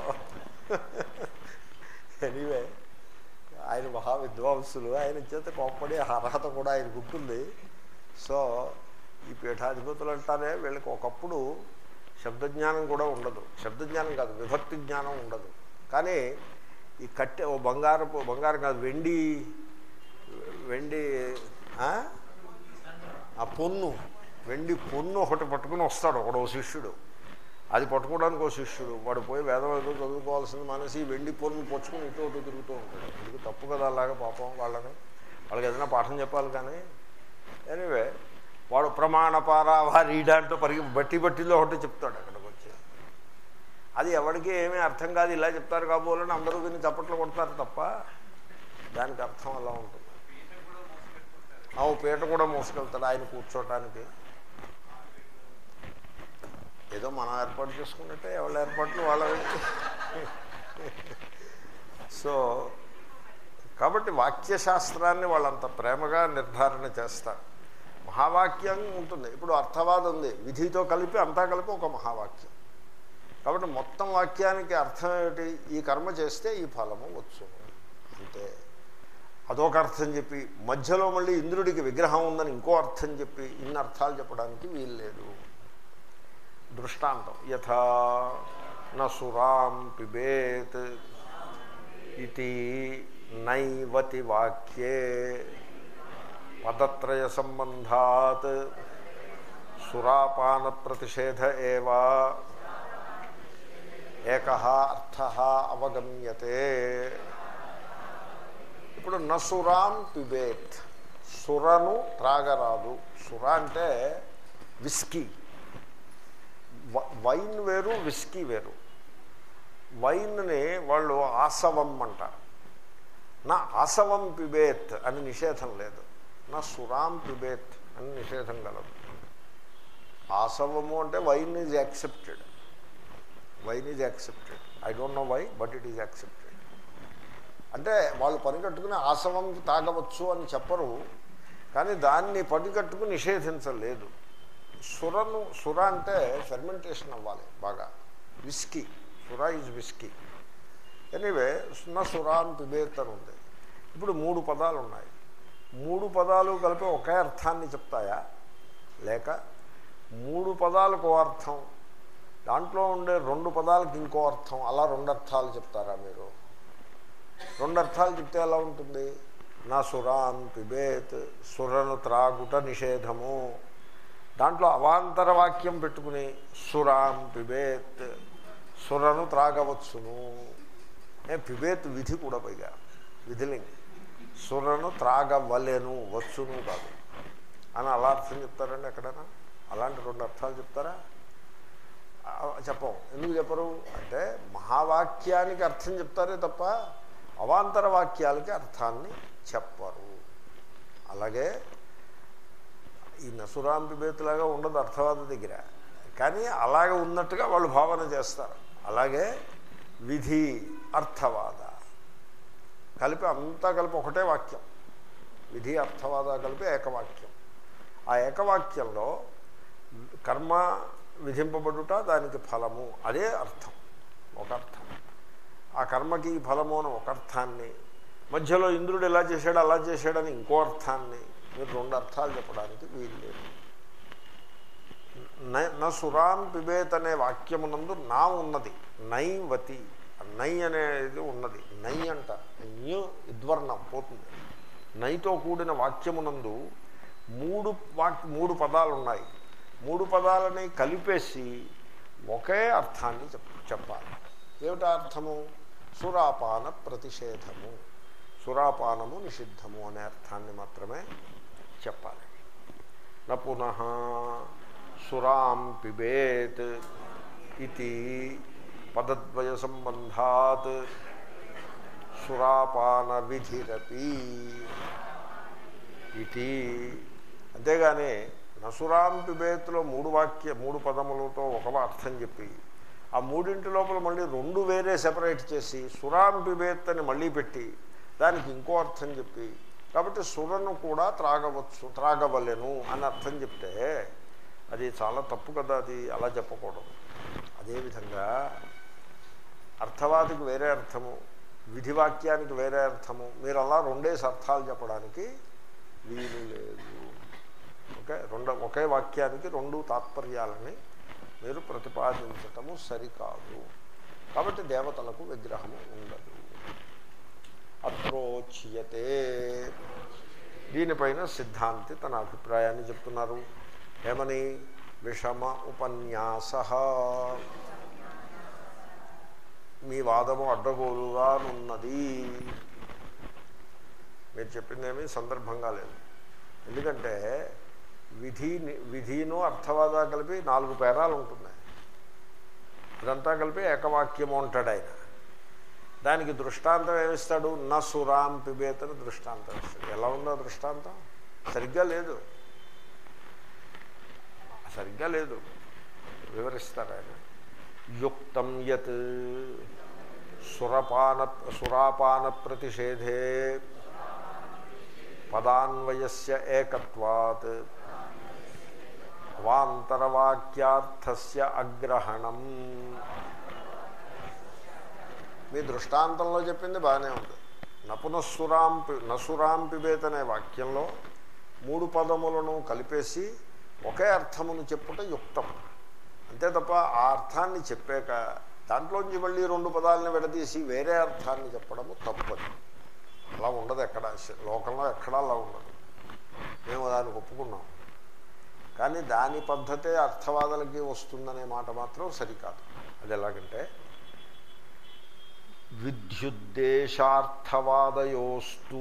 ఎనీవే ఆయన మహా విద్వాంసులు ఆయన చేత కోప్పడి అర్హత కూడా ఆయనకు ఉంటుంది సో ఈ పీఠాధిపతులు అంటారే వీళ్ళకి ఒకప్పుడు శబ్దజ్ఞానం కూడా ఉండదు శబ్దజ్ఞానం కాదు విభక్తి జ్ఞానం ఉండదు కానీ ఈ కట్టె ఓ బంగారపు బంగారం కాదు వెండి వెండి ఆ? ఆ పొన్ను వెండి పొన్ను ఒకటి పట్టుకుని వస్తాడు ఒకడో శిష్యుడు అది పట్టుకోవడానికి ఒక శిష్యుడు వాడు పోయి వేదం ఏదో చదువుకోవాల్సింది మనసి ఈ వెండి పొన్ను పొచ్చుకుని ఇటు అటు తిరుగుతూ ఉంటాడు ఎందుకు తప్పు కదా అలాగా పాపం వాళ్ళని వాళ్ళకి ఏదైనా పాఠం చెప్పాలి కానీ ఎనీవే వాడు ప్రమాణపారా వారీడ అంటూ పరిగి బట్టి బట్టిలో ఒకటి చెప్తాడు అక్కడికి వచ్చి అది ఎవరికి ఏమీ అర్థం కాదు ఇలా చెప్తారు కాబోలని అందరూ విని చప్పట్లు కొడతారు తప్ప దానికి అర్థం అలా ఉంటుంది ఆ పీట కూడా మోసుకెళ్తాడు ఆయన కూర్చోటానికి ఏదో మనం ఏర్పాటు చేసుకున్నట్టే ఎవరి ఏర్పాట్లు వాళ్ళవి సో కాబట్టి వాక్యశాస్త్రాన్ని వాళ్ళంత ప్రేమగా నిర్ధారణ చేస్తారు మహావాక్యం ఉంటుంది ఇప్పుడు అర్థవాదం ఉంది విధితో కలిపి అంతా కలిపి ఒక మహావాక్యం కాబట్టి మొత్తం వాక్యానికి అర్థం ఏమిటి ఈ కర్మ చేస్తే ఈ ఫలము వచ్చును అంతే అదొక అర్థం చెప్పి మధ్యలో మళ్ళీ ఇంద్రుడికి విగ్రహం ఉందని ఇంకో అర్థం చెప్పి ఇన్ని అర్థాలు చెప్పడానికి వీల్లేదు దృష్టాంతం యథా నసురాం పిబేత్ ఇది నైవతి వాక్యే పదత్రయ సంబంధాత్ సురాపాన ప్రతిషేధ ఏవా ఏక అర్థ అవగమ్యతే ఇప్పుడు నసురాం పిబేత్ సురను త్రాగరాదు సుర అంటే విస్కీ వ- వైన్ వేరు విస్కీ వేరు వైన్ని వాళ్ళు ఆసవం అంటారు నా ఆసవం పిబేత్ అని నిషేధం లేదు నా సురాం పిబేత్ అని నిషేధం కలదు ఆసవము అంటే wine is accepted wine is accepted I don't know why but it is accepted అంటే వాళ్ళు పని కట్టుకుని ఆసవం తాగవచ్చు అని చెప్పరు కానీ దాన్ని పని కట్టుకుని నిషేధించలేదు సురను సుర అంటే ఫెర్మెంటేషన్ అవ్వాలి బాగా విస్కీ సుర ఈజ్ విస్కీ ఎనీవే సున్న సురాన్ పిబేత్ అని ఉంది ఇప్పుడు మూడు పదాలు ఉన్నాయి మూడు పదాలు కలిపి ఒకే అర్థాన్ని చెప్తాయా లేక మూడు పదాలకు ఓ అర్థం దాంట్లో ఉండే రెండు పదాలకు ఇంకో అర్థం అలా రెండు అర్థాలు చెప్తారా మీరు రెండు అర్థాలు చెప్తే ఎలా ఉంటుంది నా సురాన్ పిబేత్ సురను త్రాగుట నిషేధము దాంట్లో అవాంతర వాక్యం పెట్టుకుని సురాం పిబేత్ సురను త్రాగవచ్చును ఏ పిబేత్ విధి కూడా పైగా విధిలింగ్ సురను త్రాగవలెను వచ్చును కాదు అని అలా అర్థం చెప్తారండి ఎక్కడైనా అలాంటి రెండు అర్థాలు చెప్తారా ఆ, చెప్పం ఎందుకు చెప్పరు అంటే మహావాక్యానికి అర్థం చెప్తారే తప్ప అవాంతర వాక్యాలకి అర్థాన్ని చెప్పరు అలాగే ఈ నసురాం పిబేతులాగా ఉండదు అర్థవాద దగ్గర కానీ అలాగే ఉన్నట్టుగా వాళ్ళు భావన చేస్తారు అలాగే విధి అర్థవాద కలిపి అంతా కలిపి ఒకటే వాక్యం విధి అర్థవాద కలిపి ఏకవాక్యం ఆ ఏకవాక్యంలో కర్మ విధింపబడుట దానికి ఫలము అదే అర్థం ఒక అర్థం ఆ కర్మకి ఈ ఫలము అని ఒక అర్థాన్ని మధ్యలో ఇంద్రుడు ఎలా చేశాడు అలా చేశాడని ఇంకో అర్థాన్ని మీరు రెండు అర్థాలు చెప్పడానికి వీలు లేదు న- న సురాన్ పిబేత్ అనే వాక్యమునందు నా ఉన్నది నైవతి నై అనేది ఉన్నది నై అంట న్యూ ఇద్వర్ణం పోతుంది నైతో కూడిన వాక్యమునందు మూడు వాక్ మూడు పదాలు ఉన్నాయి మూడు పదాలని కలిపేసి ఒకే అర్థాన్ని చెప్ చెప్పాలి ఏమిటా అర్థము సురాపాన ప్రతిషేధము సురాపానము నిషిద్ధము అనే అర్థాన్ని మాత్రమే చెప్పాలి న పునః సురాం పిబేత్ ఇది పదద్వయ సంబంధాత్ సురాపాన విధిరపి ఇది అంతేగాని నసురాం పిబేత్లో మూడు వాక్య మూడు పదములతో ఒక అర్థం చెప్పి ఆ మూడింటి లోపల మళ్ళీ రెండు వేరే సెపరేట్ చేసి సురాం పిబేత్ అని మళ్ళీ పెట్టి దానికి ఇంకో అర్థం చెప్పి కాబట్టి సురను కూడా త్రాగవచ్చు త్రాగవలెను అని అర్థం చెప్తే అది చాలా తప్పు కదా అది అలా చెప్పకూడదు అదేవిధంగా అర్థవాదికి వేరే అర్థము విధివాక్యానికి వేరే అర్థము మీరు అలా రెండేసి అర్థాలు చెప్పడానికి వీలు లేదు ఓకే రెండు ఒకే వాక్యానికి రెండు తాత్పర్యాలని మీరు ప్రతిపాదించటము సరికాదు కాబట్టి దేవతలకు విగ్రహము ఉండదు అత్రోచ్యతే దీనిపైన సిద్ధాంతి తన అభిప్రాయాన్ని చెప్తున్నారు ఏమని విషమ ఉపన్యాస మీ వాదము అడ్డగోలుగా ఉన్నది మీరు చెప్పిందేమీ సందర్భంగా లేదు ఎందుకంటే విధి విధిను అర్థవాద కలిపి నాలుగు పేరాలు ఉంటుంది అదంతా కలిపి ఏకవాక్యము అంటాడు ఆయన దానికి దృష్టాంతం ఏమిస్తాడు న సురాం పిబేతను దృష్టాంతం ఇస్తాడు ఎలా ఉందో దృష్టాంతం సరిగ్గా లేదు సరిగ్గా లేదు వివరిస్తారు ఆయన యుక్తం యత్ సురపాన సురాపాన ప్రతిషేధే పదాన్వయస్య ఏకత్వాత్ వాంతరవాక్యార్థస్య అగ్రహణం మీ దృష్టాంతంలో చెప్పింది బాగానే ఉంది నపునస్సురాం పి నసురాం పిబేత్ అనే వాక్యంలో మూడు పదములను కలిపేసి ఒకే అర్థమును చెప్పుట యుక్తం అంతే తప్ప ఆ అర్థాన్ని చెప్పాక దాంట్లోంచి మళ్ళీ రెండు పదాలను విడదీసి వేరే అర్థాన్ని చెప్పడము తప్పదు అలా ఉండదు ఎక్కడ లోకంలో ఎక్కడా అలా ఉండదు మేము దానికి ఒప్పుకున్నాం కానీ దాని పద్ధతే అర్థవాదాలకి వస్తుందనే మాట మాత్రం సరికాదు అది ఎలాగంటే విద్యుద్దేశార్థవాదయోస్తు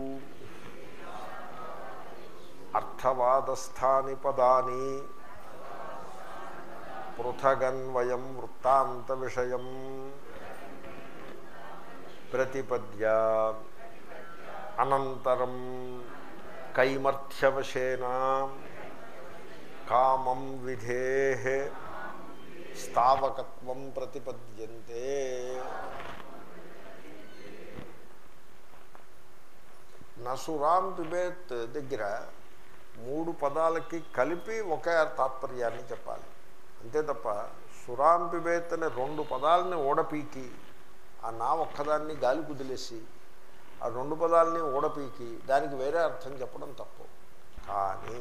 అర్థవాదస్థాని పదాని పృథగన్వయం వృత్తాంత విషయం ప్రతిపద్య అనంతరం కైమర్థ్యవశేన కామం విధే స్థావకత్వం ప్రతిపద్యంతే నసురాం పిబేత్ దగ్గర మూడు పదాలకి కలిపి ఒకే తాత్పర్యాన్ని చెప్పాలి అంతే తప్ప సురాం పిబేత్ అనే రెండు పదాలని ఓడపీకి ఆ నా ఒక్కదాన్ని గాలి కుదిలేసి ఆ రెండు పదాలని ఓడపీకి దానికి వేరే అర్థం చెప్పడం తప్పు కానీ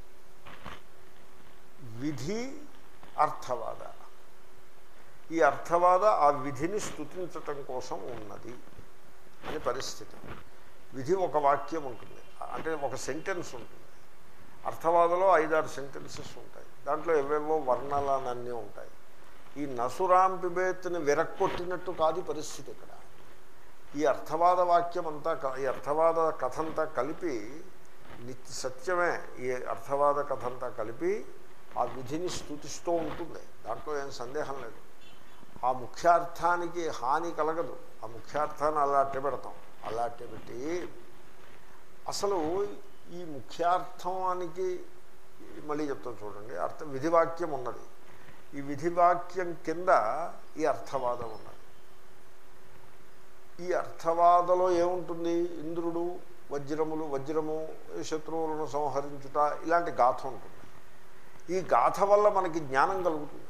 విధి అర్థవాద ఈ అర్థవాద ఆ విధిని స్థుతించటం కోసం ఉన్నది అని పరిస్థితి విధి ఒక వాక్యం ఉంటుంది అంటే ఒక సెంటెన్స్ ఉంటుంది అర్థవాదలో ఐదారు సెంటెన్సెస్ ఉంటాయి దాంట్లో ఏవేవో వర్ణాలన్నీ ఉంటాయి ఈ నసురాం పిబేత్ని విరక్కొట్టినట్టు కాదు పరిస్థితి ఇక్కడ ఈ అర్థవాద వాక్యం అంతా ఈ అర్థవాద కథ అంతా కలిపి నిత్య సత్యమే ఈ అర్థవాద కథ అంతా కలిపి ఆ విధిని స్థుతిస్తూ ఉంటుంది దాంట్లో ఏం సందేహం లేదు ఆ ముఖ్యార్థానికి హాని కలగదు ఆ ముఖ్యార్థాన్ని అలా అట్టే పెడతాం అలా అట్టే పెట్టి అసలు ఈ ముఖ్యార్థానికి మళ్ళీ చెప్తాను చూడండి అర్థ విధివాక్యం ఉన్నది ఈ విధివాక్యం కింద ఈ అర్థవాదం ఉన్నది ఈ అర్థవాదలో ఏముంటుంది ఇంద్రుడు వజ్రములు వజ్రము శత్రువులను సంహరించుట ఇలాంటి గాథ ఉంటుంది ఈ గాథ వల్ల మనకి జ్ఞానం కలుగుతుంది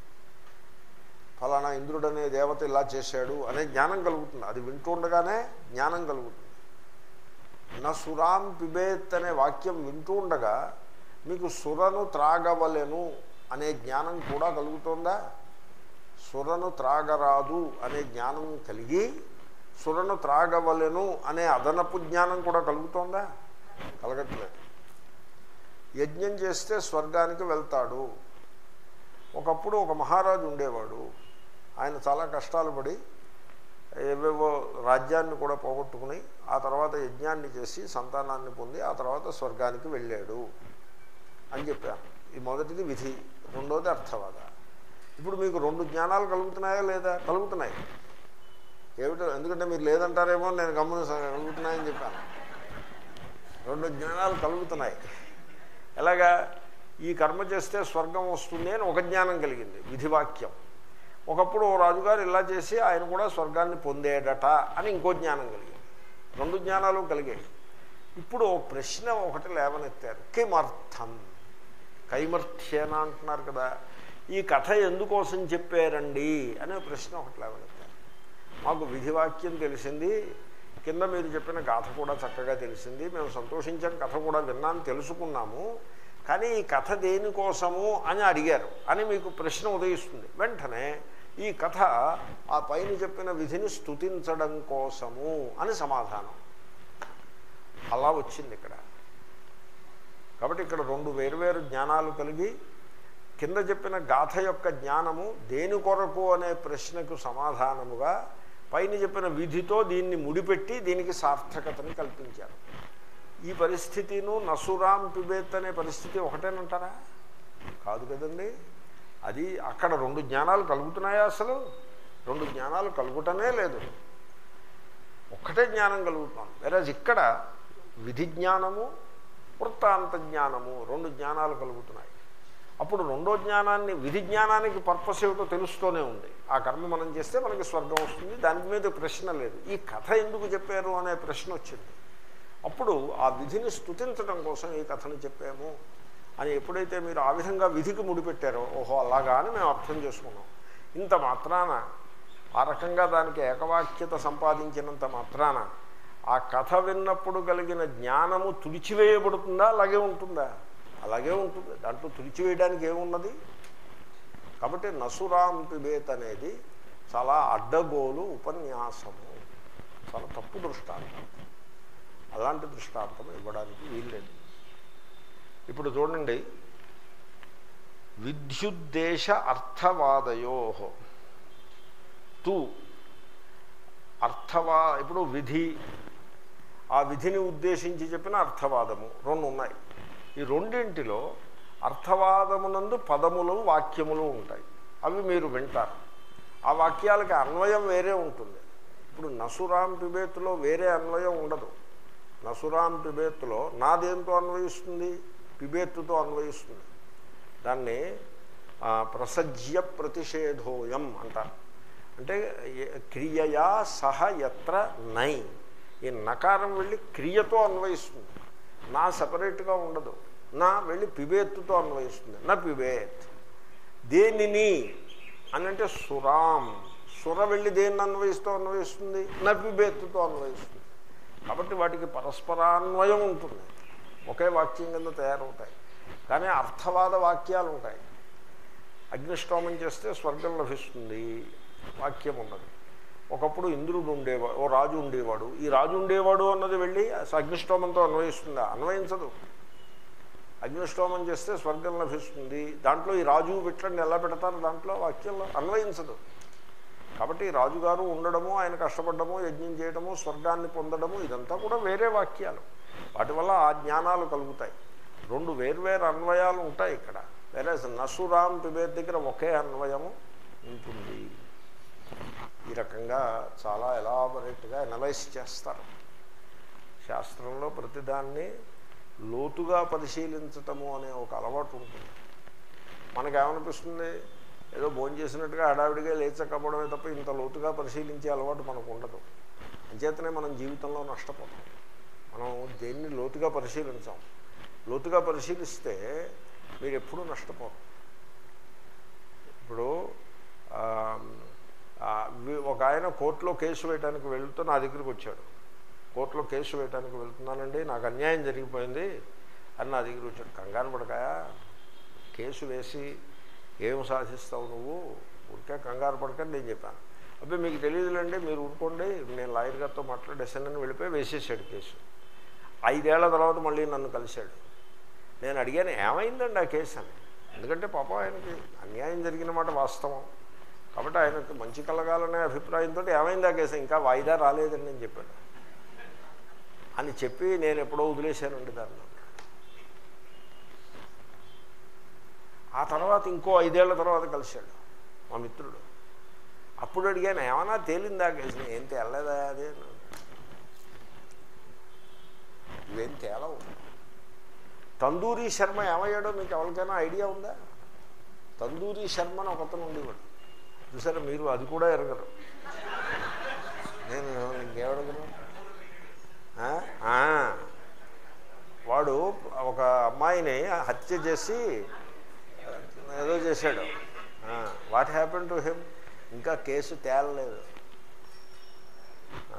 ఫలానా ఇంద్రుడు అనే దేవత ఇలా చేశాడు అనే జ్ఞానం కలుగుతుంది అది వింటుండగానే జ్ఞానం కలుగుతుంది నా సురాం పిబేత్ అనే వాక్యం వింటూ ఉండగా మీకు సురను త్రాగవలెను అనే జ్ఞానం కూడా కలుగుతుందా సురను త్రాగరాదు అనే జ్ఞానం కలిగి సురను త్రాగవలెను అనే అదనపు జ్ఞానం కూడా కలుగుతోందా కలగట్లేదు యజ్ఞం చేస్తే స్వర్గానికి వెళ్తాడు ఒకప్పుడు ఒక మహారాజు ఉండేవాడు ఆయన చాలా కష్టాలు పడి ఏవేవో రాజ్యాన్ని కూడా పోగొట్టుకుని ఆ తర్వాత యజ్ఞాన్ని చేసి సంతానాన్ని పొంది ఆ తర్వాత స్వర్గానికి వెళ్ళాడు అని చెప్పాను ఈ మొదటిది విధి రెండోది అర్థవాద ఇప్పుడు మీకు రెండు జ్ఞానాలు కలుగుతున్నాయా లేదా కలుగుతున్నాయి ఏమిటో ఎందుకంటే మీరు లేదంటారేమో నేను గమ్మున కలుగుతున్నాయని చెప్పాను రెండు జ్ఞానాలు కలుగుతున్నాయి ఎలాగా ఈ కర్మ చేస్తే స్వర్గం వస్తుంది అని ఒక జ్ఞానం కలిగింది విధివాక్యం ఒకప్పుడు ఓ రాజుగారు ఇలా చేసి ఆయన కూడా స్వర్గాన్ని పొందేడట అని ఇంకో జ్ఞానం కలిగింది రెండు జ్ఞానాలు కలిగాయి ఇప్పుడు ఓ ప్రశ్న ఒకటి లేవనెత్తారు కిమర్థం కైమర్థ్యేన అంటున్నారు కదా ఈ కథ ఎందుకోసం చెప్పారండి అనే ప్రశ్న ఒకటి లేవనెత్తారు మాకు విధివాక్యం తెలిసింది కింద మీరు చెప్పిన కథ కూడా చక్కగా తెలిసింది మేము సంతోషించాం కథ కూడా విన్నాను తెలుసుకున్నాము కానీ ఈ కథ దేనికోసము అని అడిగారు అని మీకు ప్రశ్న ఉదయిస్తుంది వెంటనే ఈ కథ ఆ పైన చెప్పిన విధిని స్థుతించడం కోసము అని సమాధానం అలా వచ్చింది ఇక్కడ కాబట్టి ఇక్కడ రెండు వేరువేరు జ్ఞానాలు కలిగి కింద చెప్పిన గాథ యొక్క జ్ఞానము దేని కొరకు అనే ప్రశ్నకు సమాధానముగా పైన చెప్పిన విధితో దీన్ని ముడిపెట్టి దీనికి సార్థకతని కల్పించారు ఈ పరిస్థితిను నసురాం పిబేత్ అనే పరిస్థితి ఒకటేనంటారా కాదు కదండి అది అక్కడ రెండు జ్ఞానాలు కలుగుతున్నాయా అసలు రెండు జ్ఞానాలు కలుగుటనే లేదు ఒక్కటే జ్ఞానం కలుగుతున్నాం వెరాజ్ ఇక్కడ విధి జ్ఞానము వృత్తాంత జ్ఞానము రెండు జ్ఞానాలు కలుగుతున్నాయి అప్పుడు రెండో జ్ఞానాన్ని విధి జ్ఞానానికి పర్పస్ ఏమిటో తెలుస్తూనే ఉంది ఆ కర్మ మనం చేస్తే మనకి స్వర్గం వస్తుంది దాని మీద ప్రశ్న లేదు ఈ కథ ఎందుకు చెప్పారు అనే ప్రశ్న వచ్చింది అప్పుడు ఆ విధిని స్తుతించడం కోసం ఈ కథను చెప్పాము అని ఎప్పుడైతే మీరు ఆ విధంగా విధికి ముడిపెట్టారో ఓహో అలాగా అని మేము అర్థం చేసుకున్నాం ఇంత మాత్రాన ఆ రకంగా దానికి ఏకవాక్యత సంపాదించినంత మాత్రాన ఆ కథ విన్నప్పుడు కలిగిన జ్ఞానము తుడిచివేయబడుతుందా అలాగే ఉంటుందా అలాగే ఉంటుంది దాంట్లో తుడిచివేయడానికి ఏమున్నది కాబట్టి నసురాం పిబేత్ అనేది చాలా అడ్డగోలు ఉపన్యాసము చాలా తప్పు దృష్టాంతం అలాంటి దృష్టాంతం ఇవ్వడానికి వీల్లేదు ఇప్పుడు చూడండి విద్యుద్దేశ అర్థవాదయో తు అర్థవా ఇప్పుడు విధి ఆ విధిని ఉద్దేశించి చెప్పిన అర్థవాదము రెండు ఉన్నాయి ఈ రెండింటిలో అర్థవాదమునందు పదములు వాక్యములు ఉంటాయి అవి మీరు వింటారు ఆ వాక్యాలకి అన్వయం వేరే ఉంటుంది ఇప్పుడు నసురాం పిబేత్లో వేరే అన్వయం ఉండదు నసురాం పిబేత్తులో నాదేంతో అన్వయిస్తుంది పిబేత్తుతో అన్వయిస్తుంది దాన్ని ఆ, ప్రసజ్య ప్రతిషేధోయం అంటారు అంటే ఏ- క్రియయా సహ ఎత్ర నై ఈ నకారం వెళ్ళి క్రియతో అన్వయిస్తుంది నా సపరేట్గా ఉండదు నా వెళ్ళి పిబేత్తుతో అన్వయిస్తుంది నా పిబేత్ దేనిని అని అంటే సురాం సుర వెళ్ళి దేన్ని అన్వయిస్తూ అన్వయిస్తుంది నా పిబేత్తుతో అన్వయిస్తుంది కాబట్టి వాటికి పరస్పరాన్వయం ఉంటుంది ఒకే వాక్యం కింద తయారవుతాయి కానీ అర్థవాద వాక్యాలు ఉంటాయి అగ్నిష్టోమం చేస్తే స్వర్గం లభిస్తుంది వాక్యం ఉన్నది ఒకప్పుడు ఇంద్రుడు ఉండేవాడు ఓ రాజు ఉండేవాడు ఈ రాజు ఉండేవాడు అన్నది వెళ్ళి అగ్నిష్టోమంతో అన్వయిస్తుందా అన్వయించదు అగ్నిష్టోమం చేస్తే స్వర్గం లభిస్తుంది దాంట్లో ఈ రాజు విట్లని ఎలా పెడతారు దాంట్లో వాక్యంలో అన్వయించదు కాబట్టి ఈ రాజుగారు ఉండడము ఆయన కష్టపడము యజ్ఞం చేయడము స్వర్గాన్ని పొందడము ఇదంతా కూడా వేరే వాక్యాలు వాటి వల్ల ఆ జ్ఞానాలు కలుగుతాయి రెండు వేర్వేరు అన్వయాలు ఉంటాయి ఇక్కడ వేరే నసురాం పిబేర్ దగ్గర ఒకే అన్వయము ఉంటుంది ఈ రకంగా చాలా ఎలాబొరేట్గా అనలైజ్ చేస్తారు శాస్త్రంలో ప్రతిదాన్ని లోతుగా పరిశీలించటము అనే ఒక అలవాటు ఉంటుంది మనకేమనిపిస్తుంది ఏదో భోజనం చేసినట్టుగా హడావిడిగా లేచకపోవడమే తప్ప ఇంత లోతుగా పరిశీలించే అలవాటు మనకు ఉండదు అంచేతనే మనం జీవితంలో నష్టపోతాం మనం దేన్ని లోతుగా పరిశీలించాం లోతుగా పరిశీలిస్తే మీరు ఎప్పుడూ నష్టపోరు ఇప్పుడు ఆ, ఆ, వి- ఒక ఆయన కోర్టులో కేసు వేయడానికి వెళ్తూ నా దగ్గరికి వచ్చాడు కోర్టులో కేసు వేయడానికి వెళ్తున్నానండి నాకు అన్యాయం జరిగిపోయింది అని నా దగ్గరికి వచ్చాడు కంగారు పడకాయా కేసు వేసి ఏం సాధిస్తావు నువ్వు ఊరికే కంగారు పడకని నేను చెప్పాను అబ్బాయి మీకు తెలియదులేండి మీరు ఊరుకోండి నేను లాయర్ గారితో మాట్లాడేసానని వెళ్ళిపోయి వేసేసాడు కేసు ఐదేళ్ల తర్వాత మళ్ళీ నన్ను కలిశాడు నేను అడిగాను ఏమైందండి ఆ కేసు అని ఎందుకంటే పాపం ఆయనకి అన్యాయం జరిగిన మాట వాస్తవం కాబట్టి ఆయనకు మంచి కలగాలనే అభిప్రాయంతో ఏమైంది ఆ కేసు ఇంకా వాయిదా రాలేదని నేను చెప్పాను అని చెప్పి నేను ఎప్పుడో వదిలేశానండి దాన్ని ఆ తర్వాత ఇంకో ఐదేళ్ల తర్వాత కలిశాడు మా మిత్రుడు అప్పుడు అడిగాను ఏమన్నా తేలిందా కేసు ఏం తేలలేదా అది అన్నాడు. ఇవేం తేలవు తందూరి శర్మ ఏమయ్యాడో మీకు ఎవరికైనా ఐడియా ఉందా తందూరి శర్మ అని ఒకతను ఉండేవాడు చూసారా మీరు అది కూడా ఎరగరు నేను ఇంకేమడగను ఆ? ఆ. వాడు ఒక అమ్మాయిని హత్య చేసి ఏదో చేశాడు వాట్ హ్యాపెన్ టు హిమ్ ఇంకా కేసు తేలలేదు ఆ.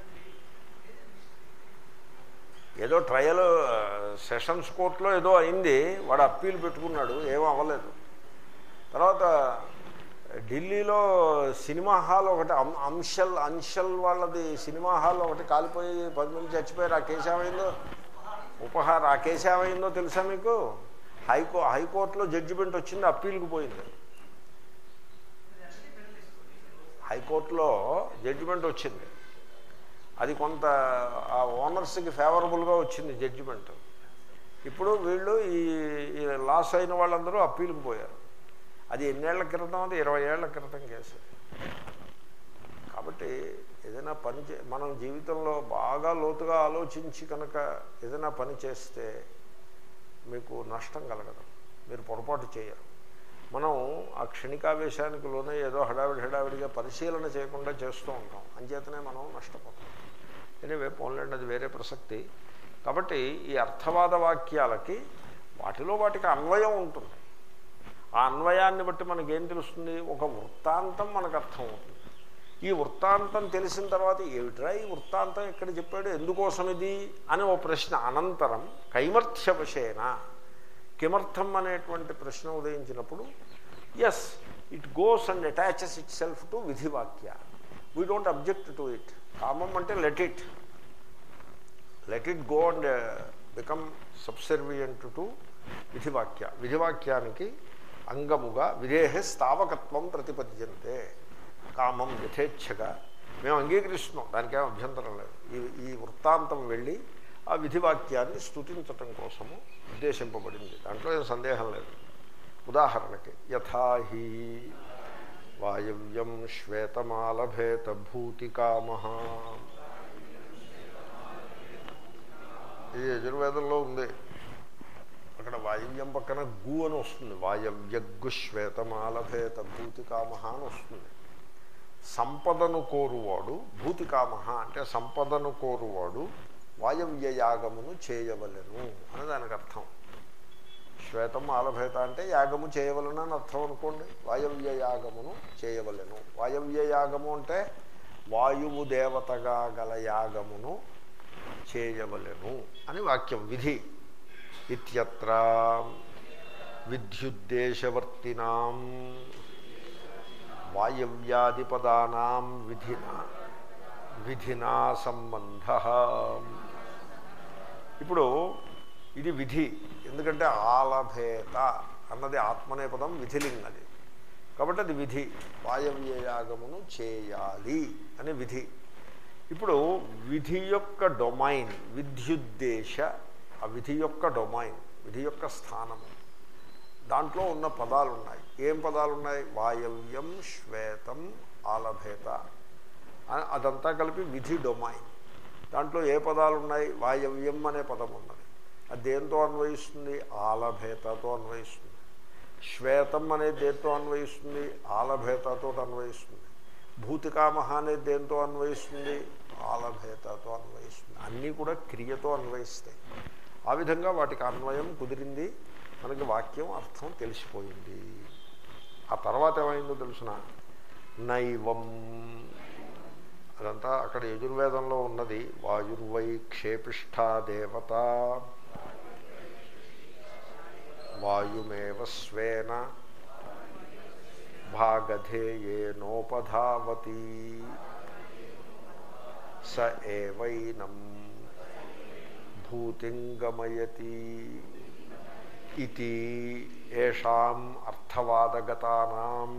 ఏదో ట్రయల్ సెషన్స్ కోర్టులో ఏదో అయింది వాడు అప్పీల్ పెట్టుకున్నాడు ఏమీ అవ్వలేదు తర్వాత ఢిల్లీలో సినిమా హాల్ ఒకటి అం- అంశల్ అంశల్ వాళ్ళది సినిమా హాల్ ఒకటి కాలిపోయి పది మంది చచ్చిపోయారు ఆ కేసు ఏమైందో ఉపహార ఆ కేసు ఏమైందో తెలుసా మీకు హైకో హైకోర్టులో జడ్జిమెంట్ వచ్చింది అప్పీల్కి పోయింది హైకోర్టులో జడ్జిమెంట్ వచ్చింది అది కొంత ఆ ఓనర్స్కి ఫేవరబుల్గా వచ్చింది జడ్జిమెంట్ ఇప్పుడు వీళ్ళు ఈ ఈ లాస్ అయిన వాళ్ళందరూ అప్పీల్కి పోయారు అది ఎన్నేళ్ల క్రితం అది ఇరవై ఏళ్ల క్రితం కేసు కాబట్టి ఏదైనా పని చే మనం జీవితంలో బాగా లోతుగా ఆలోచించి కనుక ఏదైనా పని చేస్తే మీకు నష్టం కలగదు మీరు పొరపాటు చేయరు మనం ఆ క్షణికావేశానికి లోనే ఏదో హడావిడి హడావిడిగా పరిశీలన చేయకుండా చేస్తూ ఉంటాం అంచేతనే మనం నష్టపోతాం ఎనివే పోన్లేండి అది వేరే ప్రసక్తి కాబట్టి ఈ అర్థవాద వాక్యాలకి వాటిలో వాటికి అన్వయం ఉంటుంది ఆ అన్వయాన్ని బట్టి మనకేం తెలుస్తుంది ఒక వృత్తాంతం మనకు అర్థం అవుతుంది ఈ వృత్తాంతం తెలిసిన తర్వాత ఏమిట్రా ఈ వృత్తాంతం ఎక్కడ చెప్పాడు ఎందుకోసం ఇది అని ఓ ప్రశ్న అనంతరం కైమర్థ్యవశేన కిమర్థం అనేటువంటి ప్రశ్న ఉదయించినప్పుడు yes it goes and attaches itself to విధివాక్య we don't object to it కామం అంటే let it let it go and become subservient to విధివాక్య విధివాక్యానికి అంగముగా విధేహ స్థావకత్వం ప్రతిపద్యంతే కామం యథేచ్ఛగా మేము అంగీకరిస్తున్నాం దానికేం అభ్యంతరం లేదు ఈ ఈ వృత్తాంతం వెళ్ళి ఆ విధివాక్యాన్ని స్థుతించటం కోసము ఉద్దేశింపబడింది దాంట్లో ఏం సందేహం లేదు ఉదాహరణకి యథాహి వాయవ్యం శ్వేతమాలభేత భూతికామ ఇది యజుర్వేదంలో ఉంది అక్కడ వాయవ్యం పక్కన గు అని వస్తుంది వాయవ్యగ్గు శ్వేతమాలభేత భూతికామ అని వస్తుంది సంపదను కోరువాడు భూతికామ అంటే సంపదను కోరువాడు వాయవ్య యాగమును చేయవలెను అని దానికి అర్థం శ్వేతం ఆలభేత అంటే యాగము చేయవలను అని అర్థం అనుకోండి వాయవ్య యాగమును చేయవలెను వాయవ్య యాగము అంటే వాయువు దేవతగా గల యాగమును చేయవలెను అని వాక్యం విధి ఇత్యత్ర విద్యుద్దేశవర్తినాం వాయవ్యాదిపదానాం విధిన విధినా సంబంధ ఇప్పుడు ఇది విధి ఎందుకంటే ఆలభేత అన్నది ఆత్మనే పదం విధిలింగ్ అది కాబట్టి అది విధి వాయవ్య యాగమును చేయాలి అని విధి ఇప్పుడు విధి యొక్క డొమైన్ విద్యుద్దేశ ఆ విధి యొక్క డొమైన్ విధి యొక్క స్థానము దాంట్లో ఉన్న పదాలు ఉన్నాయి ఏం పదాలు ఉన్నాయి వాయవ్యం శ్వేతం ఆలభేత అ- అదంతా కలిపి విధి డొమైన్ దాంట్లో ఏ పదాలు ఉన్నాయి వాయవ్యం అనే పదం ఉన్నది అది దేంతో అన్వయిస్తుంది ఆలభేతతో అన్వయిస్తుంది శ్వేతం అనేది దేంతో అన్వయిస్తుంది ఆలభేతతో అన్వయిస్తుంది భూతికామహ అనేది దేంతో అన్వయిస్తుంది ఆలభేతతో అన్వయిస్తుంది అన్నీ కూడా క్రియతో అన్వయిస్తాయి ఆ విధంగా వాటికి అన్వయం కుదిరింది మనకి వాక్యం అర్థం తెలిసిపోయింది ఆ తర్వాత ఏమైందో తెలుసిన నైవం అదంతా అక్కడ యజుర్వేదంలో ఉన్నది వాయుర్వై క్షేపిష్ఠా దేవత వాయుమేవ స్వేన భాగధేయేనోపధావతి స ఏవైనం భూతింగమయతి ఇది ఏషాం అర్థవాదగతానాం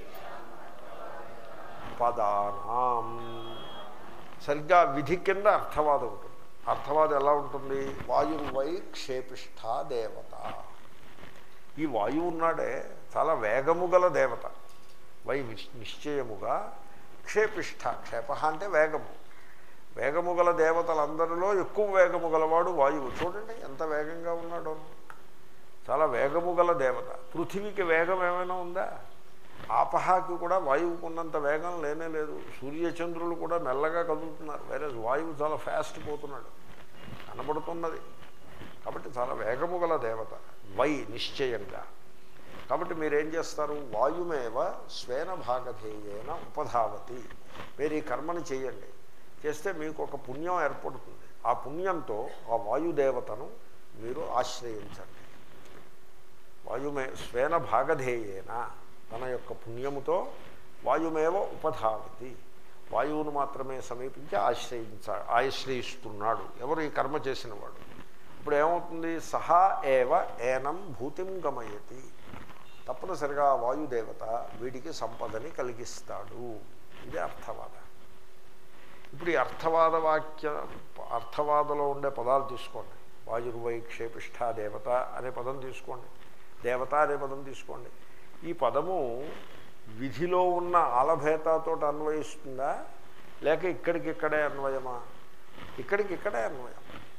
పదానాం సరిగ్గా విధి కింద అర్థవాదం ఉంటుంది అర్థవాదం ఎలా ఉంటుంది వాయుర్వై క్షేపిష్ఠా దేవత ఈ వాయువు ఉన్నాడే చాలా వేగము గల దేవత వై నిశ్- నిశ్చయముగా క్షేపిష్ఠ క్షేప అంటే వేగము వేగము గల దేవతలందరిలో ఎక్కువ వేగము గలవాడు వాయువు చూడండి ఎంత వేగంగా ఉన్నాడో చాలా వేగము గల దేవత పృథివీకి వేగం ఏమైనా ఉందా ఆపహాకి కూడా వాయువుకు ఉన్నంత వేగం లేనే లేదు సూర్యచంద్రులు కూడా మెల్లగా కదులుతున్నారు వేరే వాయువు చాలా ఫాస్ట్ పోతున్నాడు కనబడుతున్నది కాబట్టి చాలా వేగము గల దేవత వై నిశ్చయంగా కాబట్టి మీరేం చేస్తారు వాయుమేవ స్వేన భాగధేయేన ఉపధావతి మీరు ఈ కర్మని చేయండి చేస్తే మీకు ఒక పుణ్యం ఏర్పడుతుంది ఆ పుణ్యంతో ఆ వాయుదేవతను మీరు ఆశ్రయించండి వాయుమే స్వేన భాగధేయేన తన యొక్క పుణ్యముతో వాయుమేవ ఉపధావతి వాయువును మాత్రమే సమీపించి ఆశ్రయించ ఆశ్రయిస్తున్నాడు ఎవరు ఈ కర్మ చేసినవాడు ఇప్పుడు ఏమవుతుంది సహా ఏవ ఏనం భూతిం గమయతి తప్పనిసరిగా ఆ వాయుదేవత వీడికి సంపదని కలిగిస్తాడు ఇది అర్థవాద ఇప్పుడు ఈ అర్థవాద వాక్య అర్థవాదలో ఉండే పదాలు తీసుకోండి వాయుర్వై క్షేపిష్ఠ దేవత అనే పదం తీసుకోండి దేవత అనే పదం తీసుకోండి ఈ పదము విధిలో ఉన్న ఆలభేతతో అన్వయిస్తుందా లేక ఇక్కడికి ఇక్కడే అన్వయమా ఇక్కడికి ఇక్కడే అన్వయం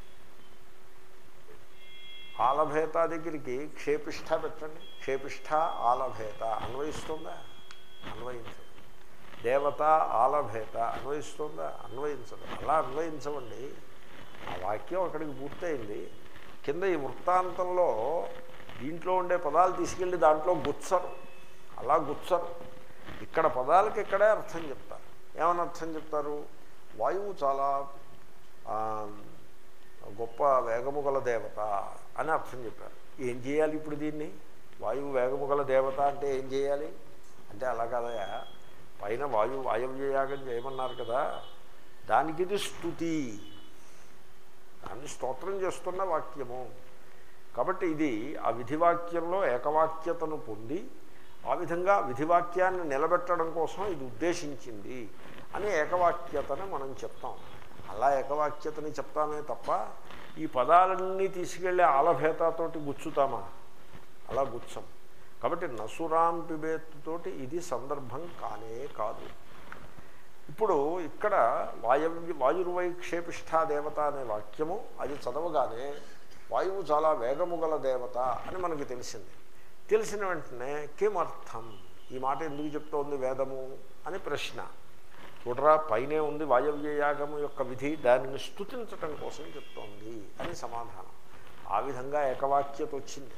ఆలభేత దగ్గరికి క్షేపిష్ఠ పెట్టండి క్షేపిష్ఠ ఆలభేత అన్వయిస్తుందా అన్వయించదు దేవత ఆలభేత అన్వయిస్తుందా అన్వయించదు అలా అన్వయించవండి ఆ వాక్యం అక్కడికి పూర్తయింది కింద ఈ వృత్తాంతంలో దీంట్లో ఉండే పదాలు తీసుకెళ్ళి దాంట్లో గుచ్చరు అలా గుచ్చరు ఇక్కడ పదాలకి ఇక్కడే అర్థం చెప్తారు ఏమని అర్థం చెప్తారు వాయువు చాలా ఆ, గొప్ప వేగము గల దేవత అని అర్థం చెప్పారు ఏం చేయాలి ఇప్పుడు దీన్ని వాయువు వేగము గల దేవత అంటే ఏం చేయాలి అంటే అలా కాదయా పైన వాయువు వాయవ్యయాగం చేయమన్నారు కదా దానికి ఇది స్థుతి దాన్ని స్తోత్రం చేస్తున్న వాక్యము కాబట్టి ఇది ఆ విధివాక్యంలో ఏకవాక్యతను పొంది ఆ విధంగా విధివాక్యాన్ని నిలబెట్టడం కోసం ఇది ఉద్దేశించింది అని ఏకవాక్యతను మనం చెప్తాం అలా ఏకవాక్యతని చెప్తామే తప్ప ఈ పదాలన్నీ తీసుకెళ్ళి ఆలభేతతోటి గుచ్చుతామా అలా గుచ్చం కాబట్టి నసురాం పిబేత్తోటి ఇది సందర్భం కానే కాదు ఇప్పుడు ఇక్కడ వాయవ్య వాయుర్వై క్షేపిష్ఠ దేవత అనే వాక్యము అది చదవగానే వాయువు చాలా వేగము గల దేవత అని మనకి తెలిసింది తెలిసిన వెంటనే కిమర్థం ఈ మాట ఎందుకు చెప్తోంది వేదము అని ప్రశ్న చూడరా పైనే ఉంది వాయవ్య యాగము యొక్క విధి దానిని స్థుతించటం కోసం చెప్తోంది అని సమాధానం ఆ విధంగా ఏకవాక్యత వచ్చింది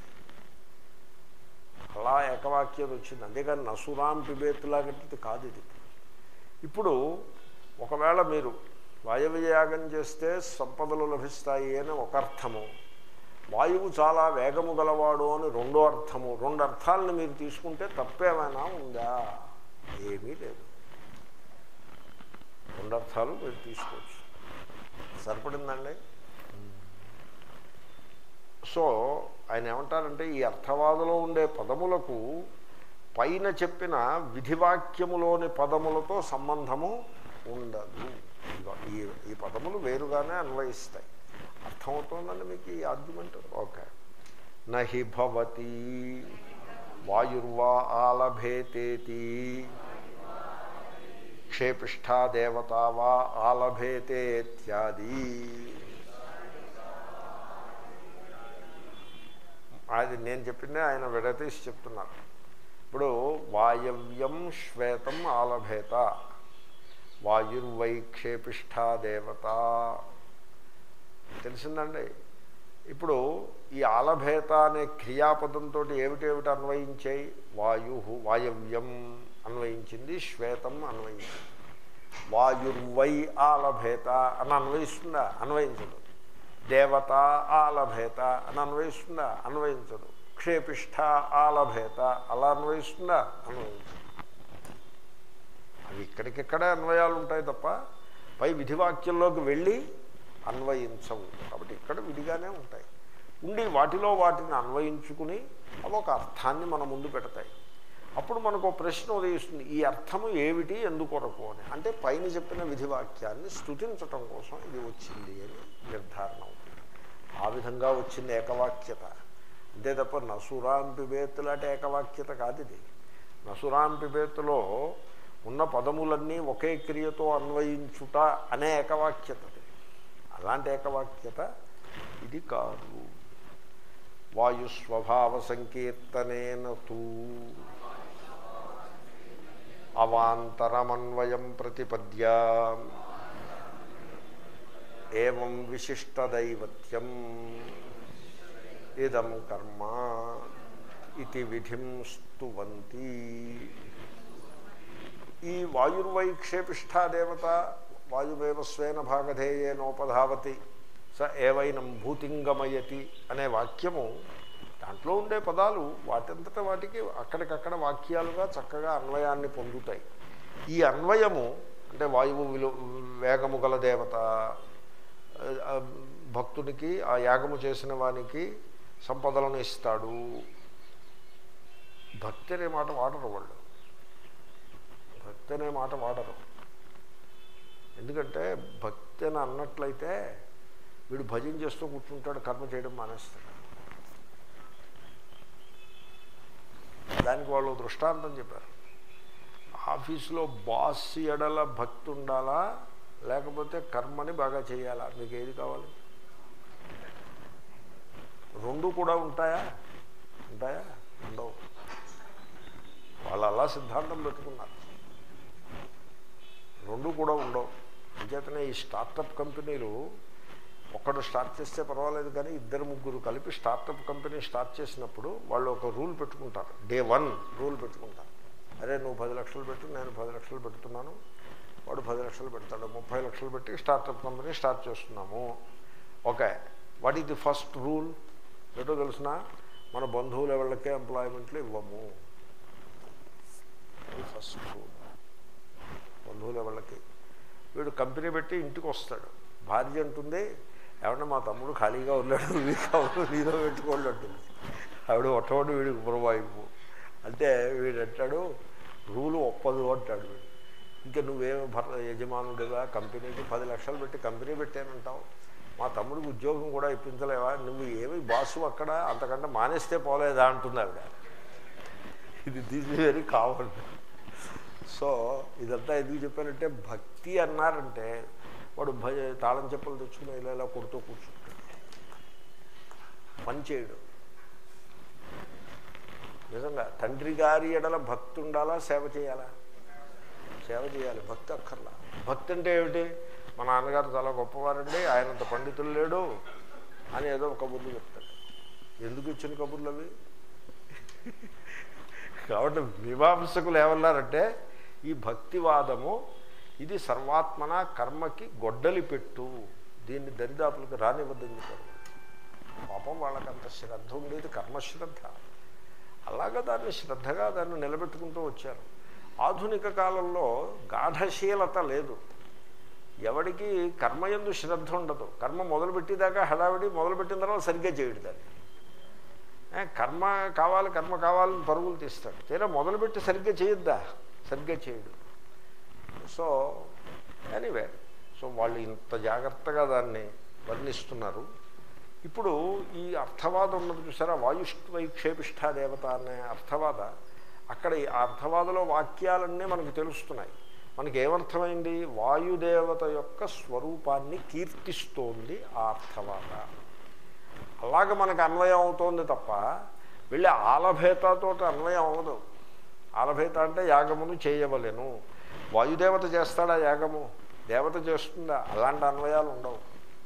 అలా ఏకవాక్యత వచ్చింది అంతేగాని నసురాం పిబేతులాగట్టి కాదు ఇది ఇప్పుడు ఒకవేళ మీరు వాయవ్య యాగం చేస్తే సంపదలు లభిస్తాయి అని ఒక అర్థము వాయువు చాలా వేగము గలవాడు అని రెండో అర్థము రెండు అర్థాలను మీరు తీసుకుంటే తప్పేమైనా ఉందా ఏమీ లేదు రెండు అర్థాలు మీరు తీసుకోవచ్చు సరిపడిందండి సో ఆయన ఏమంటారంటే ఈ అర్థవాదలో ఉండే పదములకు పైన చెప్పిన విధివాక్యములోని పదములతో సంబంధము ఉండదు ఇదిగో ఈ ఈ పదములు వేరుగానే అన్వయిస్తాయి అర్థమవుతుందండి మీకు ఈ ఆర్గ్యుమెంట్ ఓకే నహి భవతి వాయుర్వా ఆలభేతేతి క్షేపిష్ఠా దేవత వా ఆలభేతే ఇత్యాది అది నేను చెప్పిందే ఆయన విడతీసి చెప్తున్నారు ఇప్పుడు వాయవ్యం శ్వేతం ఆలభేత వాయుర్వైక్షేపిష్ఠా దేవత తెలిసిందండి ఇప్పుడు ఈ ఆలభేత అనే క్రియాపదంతో ఏమిటేమిటి అన్వయించాయి వాయు వాయవ్యం అన్వయించింది శ్వేతం అన్వయించింది వాయుర్వై ఆలభేత అని అన్వయిస్తుందా అన్వయించదు దేవత ఆలభేత అని అన్వయిస్తుందా అన్వయించదు క్షేపిష్ఠ ఆలభేత అలా అన్వయిస్తుందా అన్వయించదు అవి ఇక్కడికిక్కడే అన్వయాలు ఉంటాయి తప్ప పై విధివాక్యంలోకి వెళ్ళి అన్వయించవు కాబట్టి ఇక్కడ విడిగానే ఉంటాయి ఉండి వాటిలో వాటిని అన్వయించుకుని అవి ఒక అర్థాన్ని మన ముందు పెడతాయి అప్పుడు మనకు ఒక ప్రశ్న ఉదయిస్తుంది ఈ అర్థము ఏమిటి ఎందుకొరకు అని అంటే పైన చెప్పిన విధివాక్యాన్ని స్థుతించటం కోసం ఇది వచ్చింది అని నిర్ధారణ అవుతుంది ఆ విధంగా వచ్చింది ఏకవాక్యత అంతే తప్ప నసురాం పిబేత్ లాంటి ఏకవాక్యత కాదు ఇది నసురాం పిబేత్లో ఉన్న పదములన్నీ ఒకే క్రియతో అన్వయించుట అనే ఏకవాక్యత అది. అలాంటి ఏకవాక్యత ఇది కాదు వాయుస్వభావ సంకీర్తనేన తూ అవాంతరమన్వయం ప్రతిపద్య ఏం విశిష్టదైవత్యం ఇదం కర్మ ఇది విధిం స్తువంతి ఈ వాయుర్వైక్షేపిష్ఠా దేవత వాయువేవ స్వేన భాగధేయేనోపధావతి స ఏవైనం భూతింగమయతి అనే వాక్యము దాంట్లో ఉండే పదాలు వాటంతట వాటికి అక్కడికక్కడ వాక్యాలుగా చక్కగా అన్వయాన్ని పొందుతాయి ఈ అన్వయము అంటే వాయువు విలు వేగము గల దేవత ఆ, భక్తునికి ఆ యాగము చేసిన వానికి సంపదలను ఇస్తాడు భక్తి అనే మాట వాడరు వాళ్ళు భక్తి అనే మాట వాడరు ఎందుకంటే భక్తి అని అన్నట్లయితే వీడు భజన చేస్తూ కూర్చుంటాడు కర్మ చేయడం మానేస్తాడు దానికి వాళ్ళు దృష్టాంతం చెప్పారు ఆఫీసులో బాస్ ఎడల భక్తి ఉండాలా లేకపోతే కర్మని బాగా చేయాలా మీకు ఏది కావాలి రెండు కూడా ఉంటాయా ఉంటాయా ఉండవు వాళ్ళు అలా సిద్ధాంతం పెట్టుకున్నారు రెండు కూడా ఉండవు అంచేతనే ఈ స్టార్టప్ కంపెనీలు ఒక్కడు స్టార్ట్ చేస్తే పర్వాలేదు కానీ ఇద్దరు ముగ్గురు కలిపి స్టార్టప్ కంపెనీ స్టార్ట్ చేసినప్పుడు వాళ్ళు ఒక రూల్ పెట్టుకుంటారు డే వన్ రూల్ పెట్టుకుంటారు అరే నువ్వు పది లక్షలు పెట్టు నేను పది లక్షలు పెడుతున్నాను వాడు పది లక్షలు పెడతాడు ముప్పై లక్షలు పెట్టి స్టార్టప్ కంపెనీ స్టార్ట్ చేస్తున్నాము okay what is the first rule ఏంటో తెలిసిన మన బంధువుల ఎవరికే ఎంప్లాయ్మెంట్లు ఇవ్వము అది ఫస్ట్ రూల్ బంధువుల ఎవరికి వీడు కంపెనీ పెట్టి ఇంటికి వస్తాడు భార్య అంటుంది ఏమన్నా మా తమ్ముడు ఖాళీగా ఉన్నాడు వీడు కావాలి నీలో పెట్టుకోండి అంటుంది ఆవిడ ఒట్టవాడు వీడికి పురవాయిపు అంటే వీడు అంటాడు రూలు ఒప్పదు అంటాడు వీడు ఇంకా నువ్వేమి భర్త యజమానుడిగా కంపెనీకి పది లక్షలు పెట్టి కంపెనీ పెట్టానంటావు మా తమ్ముడికి ఉద్యోగం కూడా ఇప్పించలేవా నువ్వు ఏమి బాసు అక్కడ అంతకంటే మానేస్తే పోలేదా అంటుంది ఆవిడ ఇది దిస్ వెరీ కామన్ సో ఇదంతా ఎందుకు చెప్పానంటే భక్తి అన్నారంటే వాడు భయ తాళం చెప్పులు తెచ్చుకుని ఇలా ఇలా కొడుతూ కూర్చుంటాడు పని చేయడు నిజంగా తండ్రి గారి ఎడల భక్తి ఉండాలా సేవ చేయాలా సేవ చేయాలి భక్తి అక్కర్లా భక్తి అంటే ఏమిటి మా నాన్నగారు చాలా గొప్పవారండి ఆయనంత పండితులు లేడు అని ఏదో ఒక కబుర్లు చెప్తాడు ఎందుకు ఇచ్చిన కబుర్లు అవి కాబట్టి మీమాంసకులు ఏమన్నారంటే ఈ భక్తివాదము ఇది సర్వాత్మన కర్మకి గొడ్డలి పెట్టు దీన్ని దరిదాపులకు రానివ్వద్దని చెప్పారు పాపం వాళ్ళకి అంత శ్రద్ధ ఉండేది కర్మశ్రద్ధ అలాగా దాన్ని శ్రద్ధగా దాన్ని నిలబెట్టుకుంటూ వచ్చారు ఆధునిక కాలంలో గాఢశీలత లేదు ఎవడికి కర్మయందు శ్రద్ధ ఉండదు కర్మ మొదలుపెట్టేదాకా హడావిడి మొదలుపెట్టిన తర్వాత సరిగ్గా చేయడు దాన్ని ఏ, కర్మ కావాలి కర్మ కావాలని పరుగులు తీస్తాడు తీరా మొదలుపెట్టి సరిగ్గా చేయొద్దా సరిగ్గా చేయడు సో ఎనీవే సో వాళ్ళు ఇంత జాగ్రత్తగా దాన్ని వర్ణిస్తున్నారు ఇప్పుడు ఈ అర్థవాదం ఉన్నది చూసారా వాయుష్వైక్షేపిష్ఠ దేవత అనే అర్థవాద అక్కడ ఈ అర్థవాదలో వాక్యాలన్నీ మనకు తెలుస్తున్నాయి మనకి ఏమర్థమైంది వాయుదేవత యొక్క స్వరూపాన్ని కీర్తిస్తోంది ఆ అర్థవాద అలాగ మనకు అన్వయం అవుతోంది తప్ప వెళ్ళి ఆలభేతతో అన్వయం అవ్వదు ఆలభేత అంటే యాగమును చేయవలెను వాయుదేవత చేస్తాడా యాగము దేవత చేస్తుందా అలాంటి అన్వయాలు ఉండవు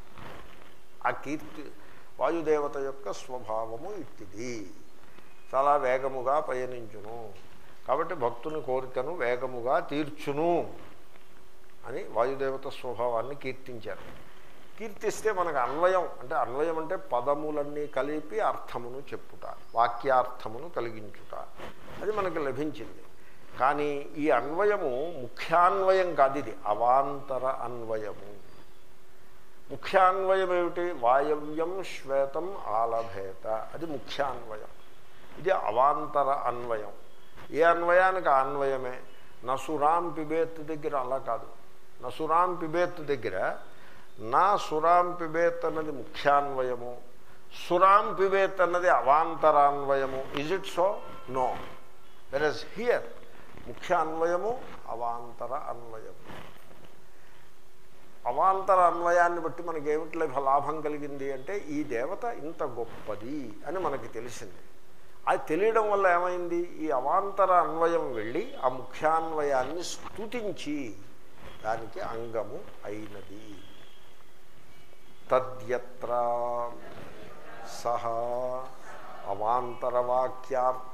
ఆ కీర్తి వాయుదేవత యొక్క స్వభావము ఇట్టిది చాలా వేగముగా పయనించును కాబట్టి భక్తుని కోరికను వేగముగా తీర్చును అని వాయుదేవత స్వభావాన్ని కీర్తించారు కీర్తిస్తే మనకు అన్వయం అంటే అన్వయం అంటే పదములన్నీ కలిపి అర్థమును చెప్పుట వాక్యార్థమును కలిగించుట అది మనకు లభించింది కానీ ఈ అన్వయము ముఖ్యాన్వయం కాదు ఇది అవాంతర అన్వయము ముఖ్యాన్వయం ఏమిటి వాయవ్యం శ్వేతం ఆలభేత అది ముఖ్యాన్వయం ఇది అవాంతర అన్వయం ఏ అన్వయానికి ఆ అన్వయమే నసురాం పిబేత్ దగ్గర అలా కాదు నసురాం పిబేత్ దగ్గర నా సురాం పిబేత్ అన్నది ముఖ్యాన్వయము సురాం పిబేత్ అన్నది అవాంతరాన్వయము is it so no there is here ముఖ్య అన్వయము అవాంతర అన్వయము అవాంతర అన్వయాన్ని బట్టి మనకి ఏమిటి లభ- లాభం కలిగింది అంటే ఈ దేవత ఇంత గొప్పది అని మనకి తెలిసింది అది తెలియడం వల్ల ఏమైంది ఈ అవాంతర అన్వయం వెళ్ళి ఆ ముఖ్యాన్వయాన్ని స్తుతించి దానికి అంగము అయినది తద్యత్ర సహ అవాంతరవాక్యార్థ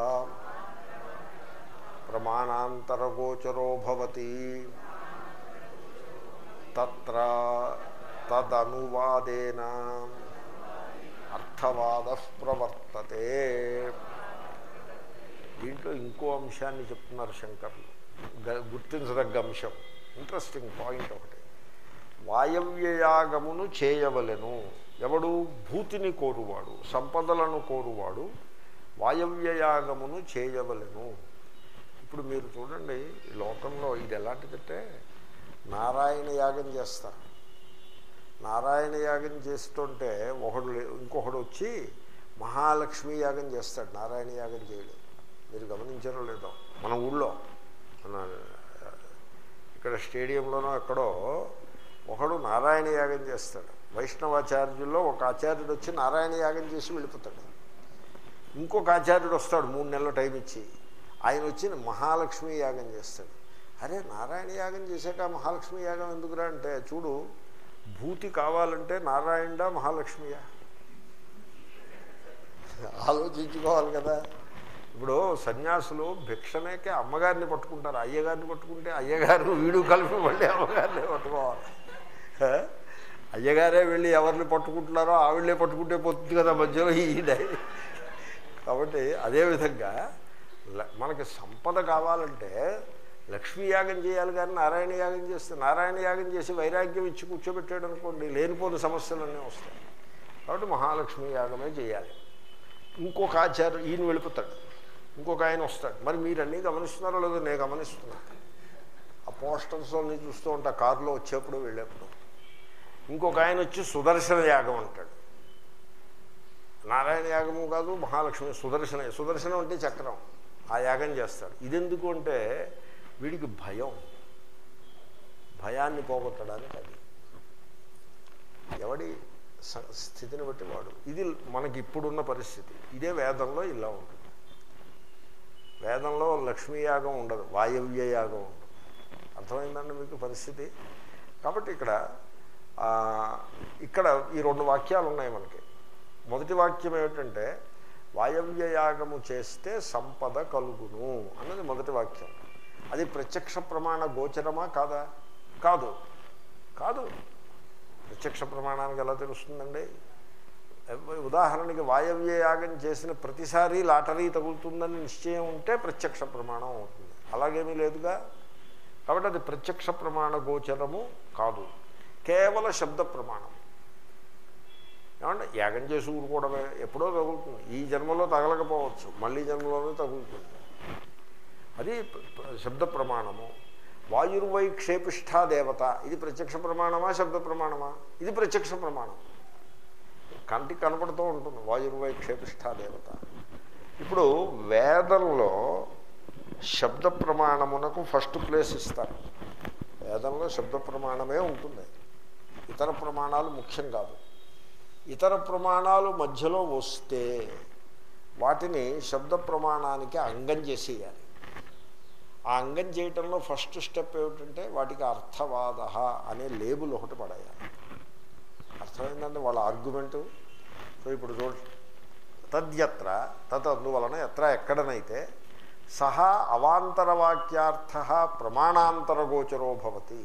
ప్రమాణాంతరగోచరో భవతి తత్ర తదనువాదేన అర్థవాద ప్రవర్తతే దీంట్లో ఇంకో అంశాన్ని చెప్తున్నారు శంకర్లు గ- గుర్తించదగ్గ అంశం ఇంట్రెస్టింగ్ పాయింట్ ఒకటి వాయవ్యయాగమును చేయవలెను ఎవడు భూతిని కోరువాడు సంపదలను కోరువాడు వాయవ్యయాగమును చేయవలెను ఇప్పుడు మీరు చూడండి ఈ లోకంలో ఇది ఎలాంటిదంటే నారాయణ యాగం చేస్తారు నారాయణ యాగం చేస్తుంటే ఒకడు లే- ఇంకొకడు వచ్చి మహాలక్ష్మి యాగం చేస్తాడు నారాయణ యాగం చేయడు మీరు గమనించారో లేదో మన ఊళ్ళో మన ఇక్కడ స్టేడియంలోనో ఎక్కడో ఒకడు నారాయణ యాగం చేస్తాడు వైష్ణవాచార్యుల్లో ఒక ఆచార్యుడు వచ్చి నారాయణ యాగం చేసి వెళ్ళిపోతాడు ఇంకొక ఆచార్యుడు వస్తాడు మూడు నెలల టైం ఇచ్చి ఆయన వచ్చి మహాలక్ష్మి యాగం చేస్తాడు అరే నారాయణ యాగం చేశాక మహాలక్ష్మి యాగం ఎందుకురా అంటే చూడు భూతి కావాలంటే నారాయణడా మహాలక్ష్మియా ఆలోచించుకోవాలి కదా ఇప్పుడు సన్యాసులు భిక్షనేకే అమ్మగారిని పట్టుకుంటారు అయ్యగారిని పట్టుకుంటే అయ్యగారు వీడు కలిపి మళ్ళీ అమ్మగారిని పట్టుకోవాలి హ? అయ్యగారే వెళ్ళి ఎవరిని పట్టుకుంటున్నారో ఆవిళ్ళే పట్టుకుంటే పోతుంది కదా మధ్యలో ఈ డై కాబట్టి అదేవిధంగా ల- మనకి సంపద కావాలంటే లక్ష్మీ యాగం చేయాలి కానీ నారాయణ యాగం చేస్తే నారాయణ యాగం చేసి వైరాగ్యం ఇచ్చి కూర్చోబెట్టాడు అనుకోండి లేనిపోని సమస్యలన్నీ వస్తాయి కాబట్టి మహాలక్ష్మి యాగమే చేయాలి ఇంకొక ఆచార్య ఈయన వెళ్ళిపోతాడు ఇంకొక ఆయన వస్తాడు మరి మీరు అన్నీ గమనిస్తున్నారో లేదో నేను గమనిస్తున్నా ఆ పోస్టర్స్ అన్నీ చూస్తూ ఉంటా కారులో వచ్చేప్పుడు వెళ్ళేప్పుడు ఇంకొక ఆయన వచ్చి సుదర్శన యాగం అంటాడు నారాయణ యాగము కాదు మహాలక్ష్మి సుదర్శన సుదర్శనం అంటే చక్రం ఆ యాగం చేస్తాడు ఇదెందుకు అంటే వీడికి భయం భయాన్ని పోగొట్టడానికి అది ఎవడి స- స్థితిని బట్టి వాడు ఇది మనకి ఇప్పుడున్న పరిస్థితి ఇదే వేదంలో ఇలా ఉంటుంది వేదంలో లక్ష్మీ యాగం ఉండదు వాయవ్య యాగం ఉండదు అర్థమైందండి మీకు పరిస్థితి కాబట్టి ఇక్కడ ఆ, ఇక్కడ ఈ రెండు వాక్యాలు ఉన్నాయి మనకి మొదటి వాక్యం ఏమిటంటే వాయవ్య యాగము చేస్తే సంపద కలుగును అన్నది మొదటి వాక్యం అది ప్రత్యక్ష ప్రమాణ గోచరమా కాదా కాదు కాదు ప్రత్యక్ష ప్రమాణానికి ఎలా తెలుస్తుందండి ఎవ- ఉదాహరణకి వాయవ్య యాగం చేసిన ప్రతిసారి లాటరీ తగులుతుందని నిశ్చయం ఉంటే ప్రత్యక్ష ప్రమాణం అవుతుంది అలాగేమీ లేదుగా కాబట్టి అది ప్రత్యక్ష ప్రమాణ గోచరము కాదు కేవల శబ్ద ప్రమాణం ఏమంటే యాగం చేసి ఊరుకోవడమే ఎప్పుడో తగులుతుంది ఈ జన్మలో తగలకపోవచ్చు మళ్ళీ జన్మలోనే తగులుతుంది అది ప్ర- ప్ర- శబ్ద ప్రమాణము వాయుర్వై క్షేపిష్ఠా దేవత ఇది ప్రత్యక్ష ప్రమాణమా శబ్ద ప్రమాణమా ఇది ప్రత్యక్ష ప్రమాణం కంటికి కనపడుతూ ఉంటుంది వాయుర్వై క్షేపిష్ఠా దేవత ఇప్పుడు వేదంలో శబ్ద ప్రమాణమునకు ఫస్ట్ ప్లేస్ ఇస్తారు వేదంలో శబ్ద ప్రమాణమే ఉంటుంది ఇతర ప్రమాణాలు ముఖ్యం కాదు ఇతర ప్రమాణాలు మధ్యలో వస్తే వాటిని శబ్ద ప్రమాణానికి అంగం చేసేయాలి ఆ అంగం చేయటంలో ఫస్ట్ స్టెప్ ఏమిటంటే వాటికి అర్థవాద అనే లేబుల్ ఒకటి పడేయాలి అర్థమైందంటే వాళ్ళ ఆర్గ్యుమెంటు సో ఇప్పుడు చూడ తద్యత్ర తత్ అందువలన ఎత్ర ఎక్కడనైతే సహా అవాంతరవాక్యార్థ ప్రమాణాంతరగోచరో భవతి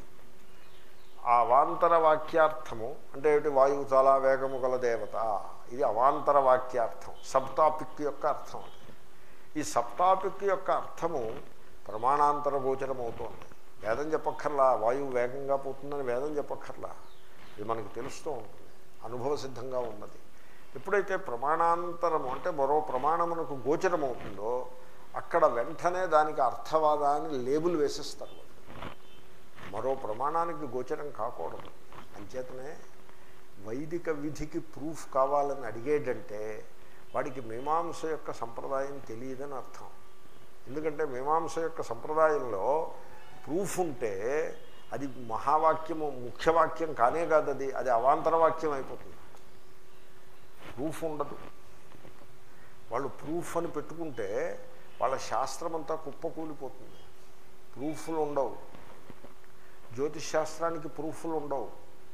ఆ అవాంతర వాక్యార్థము అంటే ఏమిటి వాయువు చాలా వేగము గల దేవత ఇది అవాంతర వాక్యార్థం సబ్టాపిక్ యొక్క అర్థం అది ఈ సబ్టాపిక్ యొక్క అర్థము ప్రమాణాంతర గోచరం అవుతోంది వేదం చెప్పక్కర్లా వాయువు వేగంగా పోతుందని వేదం చెప్పక్కర్లా ఇది మనకు తెలుస్తూ ఉంటుంది అనుభవ సిద్ధంగా ఉన్నది ఎప్పుడైతే ప్రమాణాంతరము అంటే మరో ప్రమాణమునకు గోచరం అవుతుందో అక్కడ వెంటనే దానికి అర్థవాదాన్ని లేబుల్ వేసేస్తారు వాళ్ళు. మరో ప్రమాణానికి గోచరం కాకూడదు అంచేతనే వైదిక విధికి ప్రూఫ్ కావాలని అడిగేటంటే వాడికి మీమాంస యొక్క సంప్రదాయం తెలియదని అర్థం ఎందుకంటే మీమాంస యొక్క సంప్రదాయంలో ప్రూఫ్ ఉంటే అది మహావాక్యము ముఖ్యవాక్యం కానే కాదు అది అది అవాంతర వాక్యం అయిపోతుంది ప్రూఫ్ ఉండదు వాళ్ళు ప్రూఫ్ అని పెట్టుకుంటే వాళ్ళ శాస్త్రం అంతా కుప్పకూలిపోతుంది ప్రూఫ్లు ఉండవు జ్యోతిష్ శాస్త్రానికి ప్రూఫ్లు ఉండవు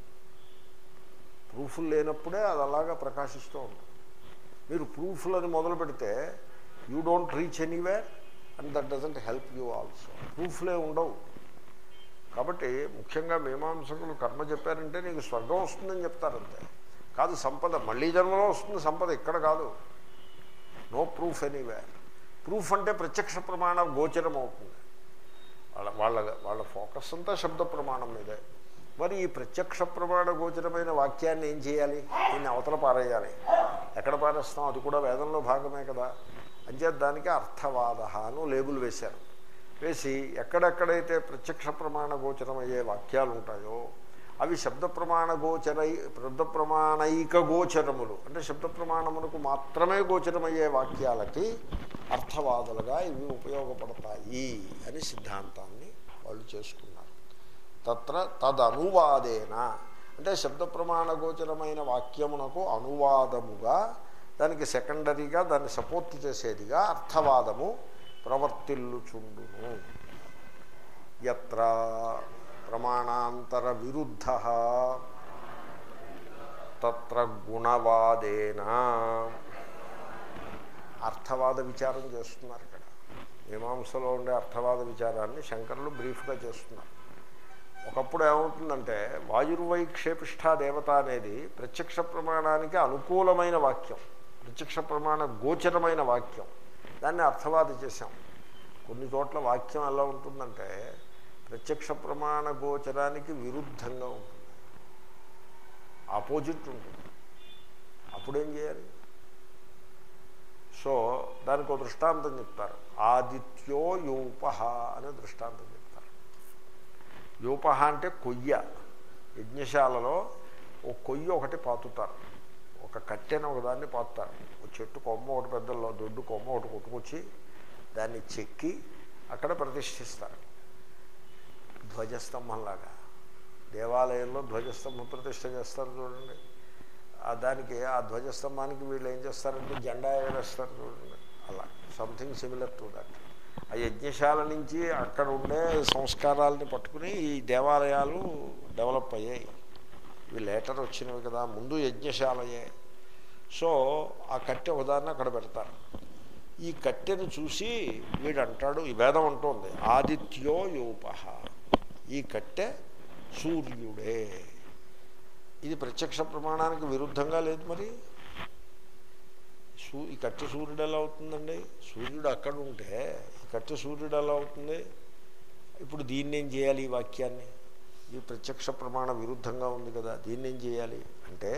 ప్రూఫ్లు లేనప్పుడే అది అలాగా ప్రకాశిస్తూ ఉంటుంది మీరు ప్రూఫ్లని మొదలు పెడితే you don't reach anywhere and that doesn't help you also ప్రూఫ్లే ఉండవు కాబట్టి ముఖ్యంగా మీమాంసకులు కర్మ చెప్పారంటే నీకు స్వర్గం వస్తుందని చెప్తారంతే కాదు సంపద మళ్ళీ జన్మలో వస్తుంది సంపద ఇక్కడ కాదు నో ప్రూఫ్ ఎనీవేర్ ప్రూఫ్ అంటే ప్రత్యక్ష ప్రమాణం గోచరం అవుతుంది వాళ్ళ వాళ్ళ వాళ్ళ ఫోకస్ అంతా శబ్ద ప్రమాణం మీదే మరి ఈ ప్రత్యక్ష ప్రమాణ గోచరమైన వాక్యాన్ని ఏం చేయాలి దీన్ని అవతల పారేయాలి ఎక్కడ పారేస్తాం అది కూడా వేదంలో భాగమే కదా అంచేత దానికి అర్థవాద అని లేబుల్ వేశారు వేసి ఎక్కడెక్కడైతే ప్రత్యక్ష ప్రమాణ గోచరమయ్యే వాక్యాలు ఉంటాయో అవి శబ్ద ప్రమాణ గోచరై శబ్ద ప్రమాణైక గోచరములు అంటే శబ్ద ప్రమాణములకు మాత్రమే గోచరమయ్యే వాక్యాలకి అర్థవాదులుగా ఇవి ఉపయోగపడతాయి అని సిద్ధాంతాన్ని వాళ్ళు చేసుకున్నారు తత్ర తదనువాదేన అంటే శబ్ద ప్రమాణ గోచరమైన వాక్యమునకు అనువాదముగా దానికి సెకండరీగా దాన్ని సపోర్ట్ చేసేదిగా అర్థవాదము ప్రవర్తిల్లుచుండును ఎత్ర ప్రమాణాంతర విరుద్ధ తత్ర గుణవాదేన అర్థవాద విచారం చేస్తున్నారు ఇక్కడ మీమాంసలో ఉండే అర్థవాద విచారాన్ని శంకరులు బ్రీఫ్గా చేస్తున్నారు ఒకప్పుడు ఏమవుతుందంటే వాయుర్వైక్షేపిష్ఠా దేవత అనేది ప్రత్యక్ష ప్రమాణానికి అనుకూలమైన వాక్యం ప్రత్యక్ష ప్రమాణ గోచరమైన వాక్యం దాన్ని అర్థవాద చేశాం కొన్ని చోట్ల వాక్యం ఎలా ఉంటుందంటే ప్రత్యక్ష ప్రమాణ గోచరానికి విరుద్ధంగా ఉంటుంది ఆపోజిట్ ఉంటుంది అప్పుడేం చేయాలి సో దానికి ఒక దృష్టాంతం చెప్తారు ఆదిత్యో యూప అనే దృష్టాంతం చెప్తారు యూప అంటే కొయ్య యజ్ఞశాలలో ఒక కొయ్య ఒకటి పాతుతారు ఒక కట్టెన ఒకదాన్ని పాతుతారు ఒక చెట్టు కొమ్మ ఒకటి పెద్దల్లో దొడ్డు కొమ్మ ఒకటి కొట్టుకొచ్చి దాన్ని చెక్కి అక్కడ ప్రతిష్ఠిస్తారు ధ్వజస్తంభంలాగా దేవాలయంలో ధ్వజస్తంభం ప్రతిష్ఠ చేస్తారు చూడండి ఆ దానికి ఆ ధ్వజస్తంభానికి వీళ్ళు ఏం చేస్తారంటే జెండా ఎగరేస్తారు చూడండి అలా సంథింగ్ సిమిలర్ టు దట్ ఆ యజ్ఞశాల నుంచి అక్కడ ఉండే సంస్కారాలని పట్టుకుని ఈ దేవాలయాలు డెవలప్ అయ్యాయి ఇవి లేటర్ వచ్చినవి కదా ముందు యజ్ఞశాలయే సో ఆ కట్టె ఉదాహరణ అక్కడ పెడతారు ఈ కట్టెను చూసి వీడు అంటాడు ఈ వేదం అంటోంది ఆదిత్యో యూప ఈ కట్టె సూర్యుడే ఇది ప్రత్యక్ష ప్రమాణానికి విరుద్ధంగా లేదు మరి సూ ఈ కట్టె సూర్యుడు ఎలా అవుతుందండి సూర్యుడు అక్కడ ఉంటే ఈ కట్టె సూర్యుడు ఎలా అవుతుంది ఇప్పుడు దీన్ని ఏం చేయాలి ఈ వాక్యాన్ని ఇది ప్రత్యక్ష ప్రమాణ విరుద్ధంగా ఉంది కదా దీన్ని ఏం చేయాలి అంటే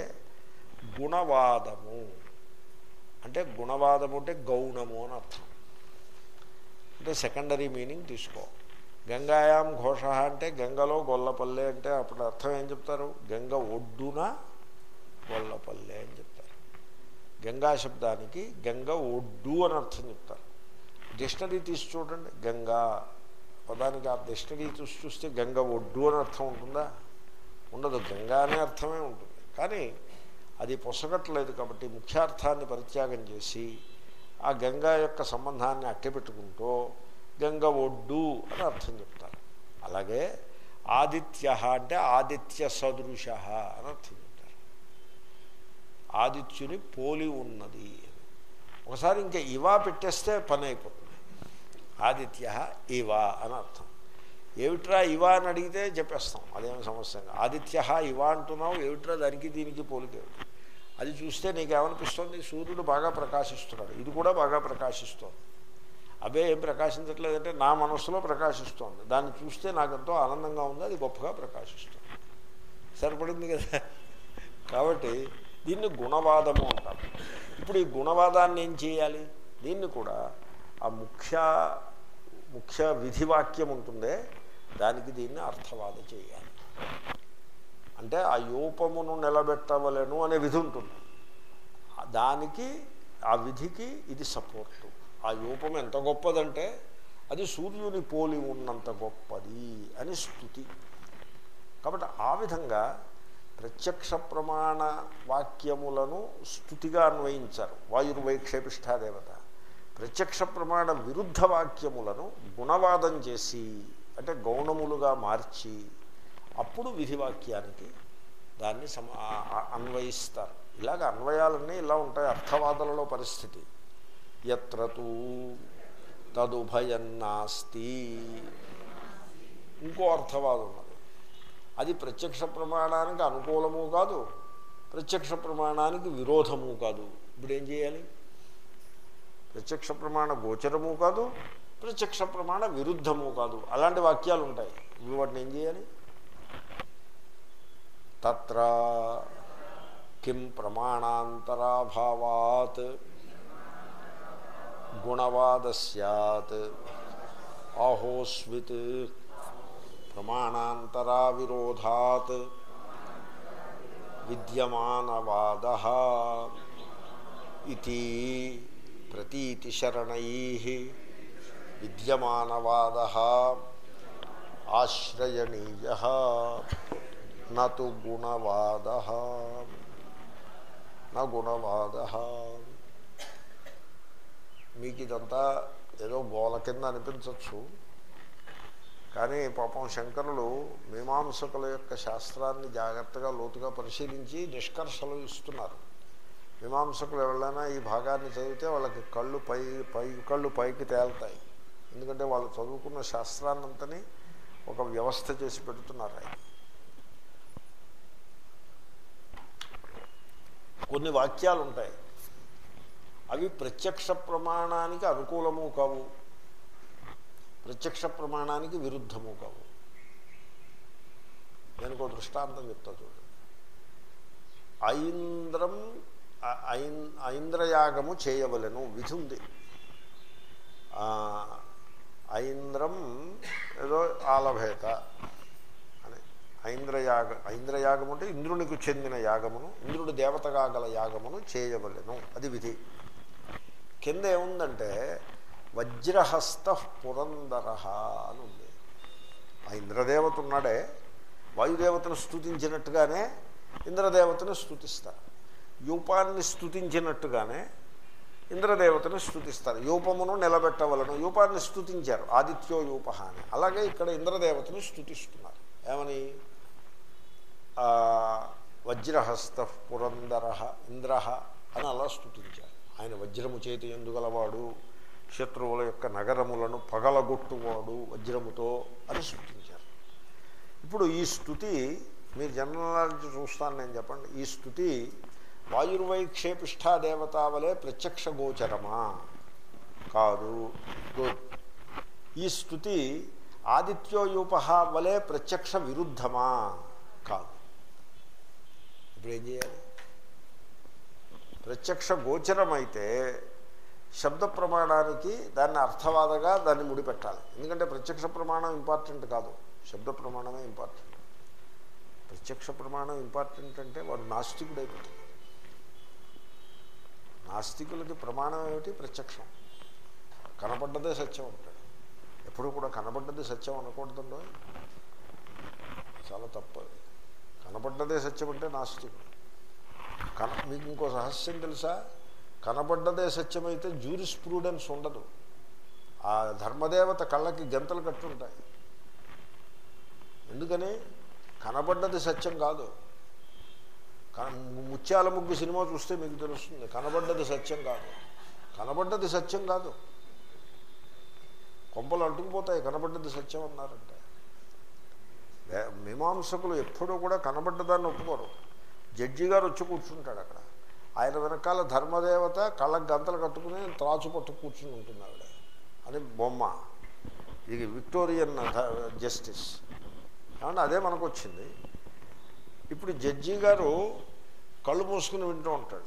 గుణవాదము అంటే గుణవాదము అంటే గౌణము అని అర్థం అంటే సెకండరీ మీనింగ్ తీసుకో గంగాయాం ఘోష అంటే గంగలో గొల్లపల్లె అంటే అప్పుడు అర్థం ఏం చెప్తారు గంగ ఒడ్డున గొల్లపల్లె అని చెప్తారు గంగా శబ్దానికి గంగ ఒడ్డు అని అర్థం చెప్తారు డిక్షనరీ తీసి చూడండి గంగా పదానికి ఆ డిక్షనరీ చూసి చూస్తే గంగ ఒడ్డు అని అర్థం ఉంటుందా ఉండదు గంగా అనే అర్థమే ఉంటుంది కానీ అది పొసగట్లేదు కాబట్టి ముఖ్యార్థాన్ని పరిత్యాగం చేసి ఆ గంగా యొక్క సంబంధాన్ని అట్టెపెట్టుకుంటూ గంగ ఒడ్డు అని అర్థం చెప్తారు అలాగే ఆదిత్య అంటే ఆదిత్య సదృశ అని అర్థం చెప్తారు ఆదిత్యుని పోలి ఉన్నది ఒకసారి ఇంకా ఇవా పెట్టేస్తే పని అయిపోతుంది ఆదిత్య ఇవా అని అర్థం ఏమిట్రా ఇవా అని అడిగితే చెప్పేస్తాం అదేమి సమస్య కాదు. ఆదిత్య ఇవా అంటున్నావు ఏమిట్రా దానికి దీనికి పోలికేమిటి అది చూస్తే నీకేమనిపిస్తుంది సూర్యుడు బాగా ప్రకాశిస్తున్నాడు ఇది కూడా బాగా ప్రకాశిస్తోంది అబే ఏం ప్రకాశించట్లేదంటే నా మనస్సులో ప్రకాశిస్తోంది దాన్ని చూస్తే నాకు ఎంతో ఆనందంగా ఉంది అది గొప్పగా ప్రకాశిస్తుంది సరిపడింది కదా కాబట్టి దీన్ని గుణవాదము అంటారు ఇప్పుడు ఈ గుణవాదాన్ని ఏం చేయాలి దీన్ని కూడా ఆ ముఖ్య ముఖ్య విధివాక్యం ఉంటుందే దానికి దీన్ని అర్థవాద చేయాలి అంటే ఆ యూపమును నిలబెట్టవలను అనే విధి ఉంటుంది దానికి ఆ విధికి ఇది సపోర్టు ఆ యూపం ఎంత గొప్పదంటే అది సూర్యుని పోలి ఉన్నంత గొప్పది అని స్థుతి కాబట్టి ఆ విధంగా ప్రత్యక్ష ప్రమాణ వాక్యములను స్థుతిగా అన్వయించారు వాయుర్వైక్షేపిష్టాదేవత ప్రత్యక్ష ప్రమాణ విరుద్ధ వాక్యములను గుణవాదం చేసి అంటే గౌణములుగా మార్చి అప్పుడు విధివాక్యానికి దాన్ని సమ ఆ- ఆ- అన్వయిస్తారు ఇలాగ అన్వయాలన్నీ ఇలా ఉంటాయి అర్థవాదాలలో పరిస్థితి ఎత్రతూ తదుభయన్నాస్తి ఇంకో అర్థవాదం ఉన్నది అది ప్రత్యక్ష ప్రమాణానికి అనుకూలము కాదు ప్రత్యక్ష ప్రమాణానికి విరోధము కాదు ఇప్పుడు ఏం చేయాలి ప్రత్యక్ష ప్రమాణ గోచరము కాదు ప్రత్యక్ష ప్రమాణ విరుద్ధము కాదు అలాంటి వాక్యాలు ఉంటాయి ఇవి వాటిని ఏం చేయాలి తత్ర కిం ప్రమాణాంతరాభావాత్ గుణవాద సత్ ఆహోస్విత్ ప్రమాణాంతరా విరోధాత్ విద్యమానవాద ఇది ప్రతీతిశరణై విద్యమానవాద ఆశ్రయణీయ నతు గుణవాద నా గుణవాద మీకు ఇదంతా ఏదో గోల కింద అనిపించవచ్చు కానీ పాపం శంకరులు మీమాంసకుల యొక్క శాస్త్రాన్ని జాగ్రత్తగా లోతుగా పరిశీలించి నిష్కర్షలు ఇస్తున్నారు మీమాంసకులు ఎవరైనా ఈ భాగాన్ని చదివితే వాళ్ళకి కళ్ళు పై పై కళ్ళు పైకి తేలుతాయి ఎందుకంటే వాళ్ళు చదువుకున్న శాస్త్రాన్నంతని ఒక వ్యవస్థ చేసి పెడుతున్నారు ఆయన కొన్ని వాక్యాలు ఉంటాయి అవి ప్రత్యక్ష ప్రమాణానికి అనుకూలము కావు ప్రత్యక్ష ప్రమాణానికి విరుద్ధము కావు నేను ఒక దృష్టాంతం చెప్తా చూడండి ఐంద్రం ఐంద్రయాగము చేయవలెను విధి ఉంది ఐంద్రం ఏదో ఆలభేత అని ఐంద్రయాగ ఐంద్రయాగం అంటే ఇంద్రునికి చెందిన యాగమును ఇంద్రుడు దేవతగా గల యాగమును చేయవలెను అది విధి కింద ఏముందంటే వజ్రహస్త పురందర అని ఉంది ఆ ఇంద్రదేవత ఉన్నాడే వాయుదేవతను స్థుతించినట్టుగానే ఇంద్రదేవతను స్థుతిస్తారు యూపాన్ని స్థుతించినట్టుగానే ఇంద్రదేవతను స్థుతిస్తారు యూపమును నిలబెట్టవలను యూపాన్ని స్థుతించారు ఆదిత్యో యూప అని అలాగే ఇక్కడ ఇంద్రదేవతను స్థుతిస్తున్నారు ఏమని వజ్రహస్త పురందర ఇంద్ర అని అలా స్థుతించారు ఆయన వజ్రము చేతి ఎందుగలవాడు శత్రువుల యొక్క నగరములను పగలగొట్టువాడు వజ్రముతో అని స్థుతించారు ఇప్పుడు ఈ స్థుతి మీరు జనరల్ నాలెడ్జ్ చూస్తాను నేను చెప్పండి ఈ స్థుతి వాయుర్వైక్షేపిష్టా దేవత వలె ప్రత్యక్ష గోచరమా కాదు గుడ్ ఈ స్థుతి ఆదిత్యోయూప వలె ప్రత్యక్ష విరుద్ధమా కాదు ఇప్పుడు ఏం చేయాలి ప్రత్యక్ష గోచరమైతే శబ్ద ప్రమాణానికి దాన్ని అర్థవాదగా దాన్ని ముడిపెట్టాలి ఎందుకంటే ప్రత్యక్ష ప్రమాణం ఇంపార్టెంట్ కాదు శబ్ద ప్రమాణమే ఇంపార్టెంట్ ప్రత్యక్ష ప్రమాణం ఇంపార్టెంట్ అంటే వాడు నాస్తికుడైపోతుంది నాస్తికులకి ప్రమాణం ఏమిటి ప్రత్యక్షం కనపడ్డదే సత్యం అంటాడు ఎప్పుడు కూడా కనపడ్డది సత్యం అనకూడదండో చాలా తప్పు కనపడ్డదే సత్యం అంటే నాస్తికుడు కన మీకు ఇంకో రహస్యం తెలుసా కనపడ్డదే సత్యమైతే జూరిస్ ప్రూడెన్స్ ఉండదు ఆ ధర్మదేవత కళ్ళకి గంతలు కట్టుంటాయి ఎందుకని కనపడ్డది సత్యం కాదు ముత్యాల ముగ్గు సినిమా చూస్తే మీకు తెలుస్తుంది కనబడ్డది సత్యం కాదు కనబడ్డది సత్యం కాదు కొంపలు అంటుకుపోతాయి కనబడ్డది సత్యం అన్నారంటే మీమాంసకులు ఎప్పుడూ కూడా కనబడ్డదాన్ని ఒప్పుకోరు జడ్జి గారు వచ్చి కూర్చుంటాడు అక్కడ ఆయన వెనకాల ధర్మదేవత కళ్ళకు గంతలు కట్టుకుని త్రాచు పట్టు కూర్చుని ఉంటుంది ఆవిడ అని బొమ్మ ఇది విక్టోరియన్ జస్టిస్ ఏమంటే అదే మనకు వచ్చింది ఇప్పుడు జడ్జి గారు కళ్ళు మూసుకుని వింటూ ఉంటాడు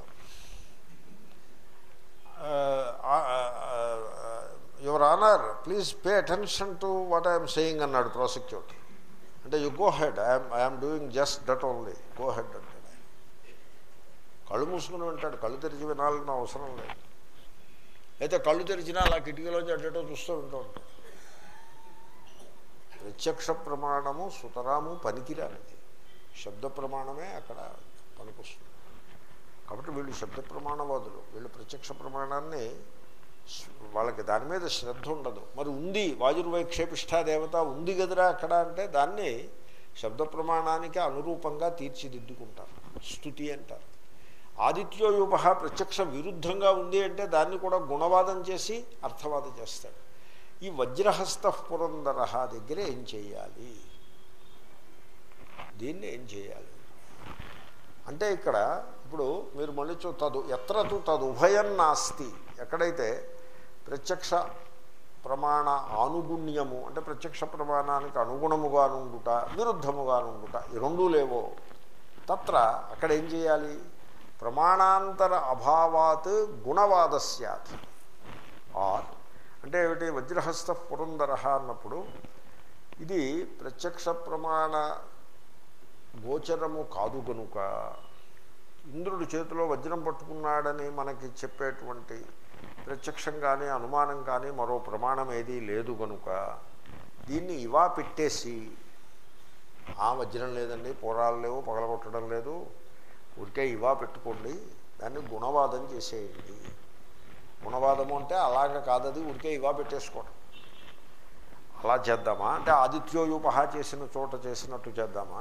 your honour please pay attention to what I'm saying అన్నాడు ప్రాసిక్యూటర్ అంటే you go ahead I'm I'm doing just that only go ahead అంటాడు కళ్ళు మూసుకుని వింటాడు కళ్ళు తెరిచి వినాలని అవసరం లేదు అయితే కళ్ళు తెరిచినా అలా కిటికీలోంచి అడ్డటో చూస్తూ వింటూ ఉంటాడు ప్రత్యక్ష ప్రమాణము సుతరాము పనికిరానిది శబ్ద ప్రమాణమే అక్కడ పనికొస్తుంది కాబట్టి వీళ్ళు శబ్ద ప్రమాణవాదులు వీళ్ళు ప్రత్యక్ష ప్రమాణాన్ని వాళ్ళకి దాని మీద శ్రద్ధ ఉండదు మరి ఉంది వాయుర్వైక్షేపిష్టా దేవత ఉంది కదరా అక్కడ అంటే దాన్ని శబ్ద ప్రమాణానికి అనురూపంగా తీర్చిదిద్దుకుంటారు స్థుతి అంటారు ఆదిత్యోయూప ప్రత్యక్ష విరుద్ధంగా ఉంది అంటే దాన్ని కూడా గుణవాదం చేసి అర్థవాదం చేస్తాడు ఈ వజ్రహస్త పురందర దగ్గర ఏం చేయాలి దీన్ని ఏం చేయాలి అంటే ఇక్కడ ఇప్పుడు మీరు మళ్ళీ చూ తదు ఎత్ర తు తదుభయం నాస్తి ఎక్కడైతే ప్రత్యక్ష ప్రమాణ ఆనుగుణ్యము అంటే ప్రత్యక్ష ప్రమాణానికి అనుగుణముగా నుండుట విరుద్ధముగా నుండుట ఈ రెండూ లేవో తత్ర అక్కడ ఏం చేయాలి ప్రమాణాంతర అభావాత్ గుణవాద సత్ ఆర్ అంటే ఏమిటి వజ్రహస్త పురందర అన్నప్పుడు ఇది ప్రత్యక్ష ప్రమాణ గోచరము కాదు గనుక ఇంద్రుడి చేతిలో వజ్రం పట్టుకున్నాడని మనకి చెప్పేటువంటి ప్రత్యక్షం కానీ అనుమానం కానీ మరో ప్రమాణం ఏదీ లేదు కనుక దీన్ని ఇవా పెట్టేసి ఆ వజ్రం లేదండి పోరాలు లేవు పగలగొట్టడం లేదు ఊరికే ఇవా పెట్టుకోండి దాన్ని గుణవాదం చేసేయండి గుణవాదము అంటే అలాగ కాదది ఊరికే ఇవా పెట్టేసుకోవడం అలా చేద్దామా అంటే ఆదిత్యోయూపహ చేసిన చోట చేసినట్టు చేద్దామా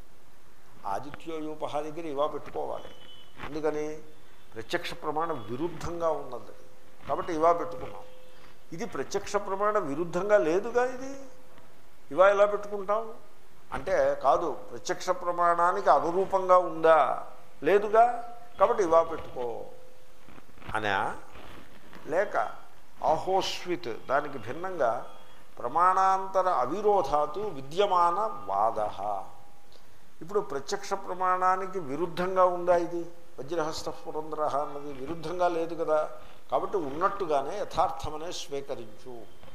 ఆదిత్యోయూపహ దగ్గర ఇవా పెట్టుకోవాలి ఎందుకని ప్రత్యక్ష ప్రమాణం విరుద్ధంగా ఉన్నది కాబట్టి ఇవా పెట్టుకున్నాం ఇది ప్రత్యక్ష ప్రమాణ విరుద్ధంగా లేదుగా ఇది ఇవా ఎలా పెట్టుకుంటాం అంటే కాదు ప్రత్యక్ష ప్రమాణానికి అనురూపంగా ఉందా లేదుగా కాబట్టి ఇవా పెట్టుకో అనా లేక ఆహోస్విత్ దానికి భిన్నంగా ప్రమాణాంతర అవిరోధాతు విద్యమాన వాద ఇప్పుడు ప్రత్యక్ష ప్రమాణానికి విరుద్ధంగా ఉందా ఇది వజ్రహస్త పురంధర అన్నది విరుద్ధంగా లేదు కదా కాబట్టి ఉన్నట్టుగానే యథార్థమనే స్వీకరించు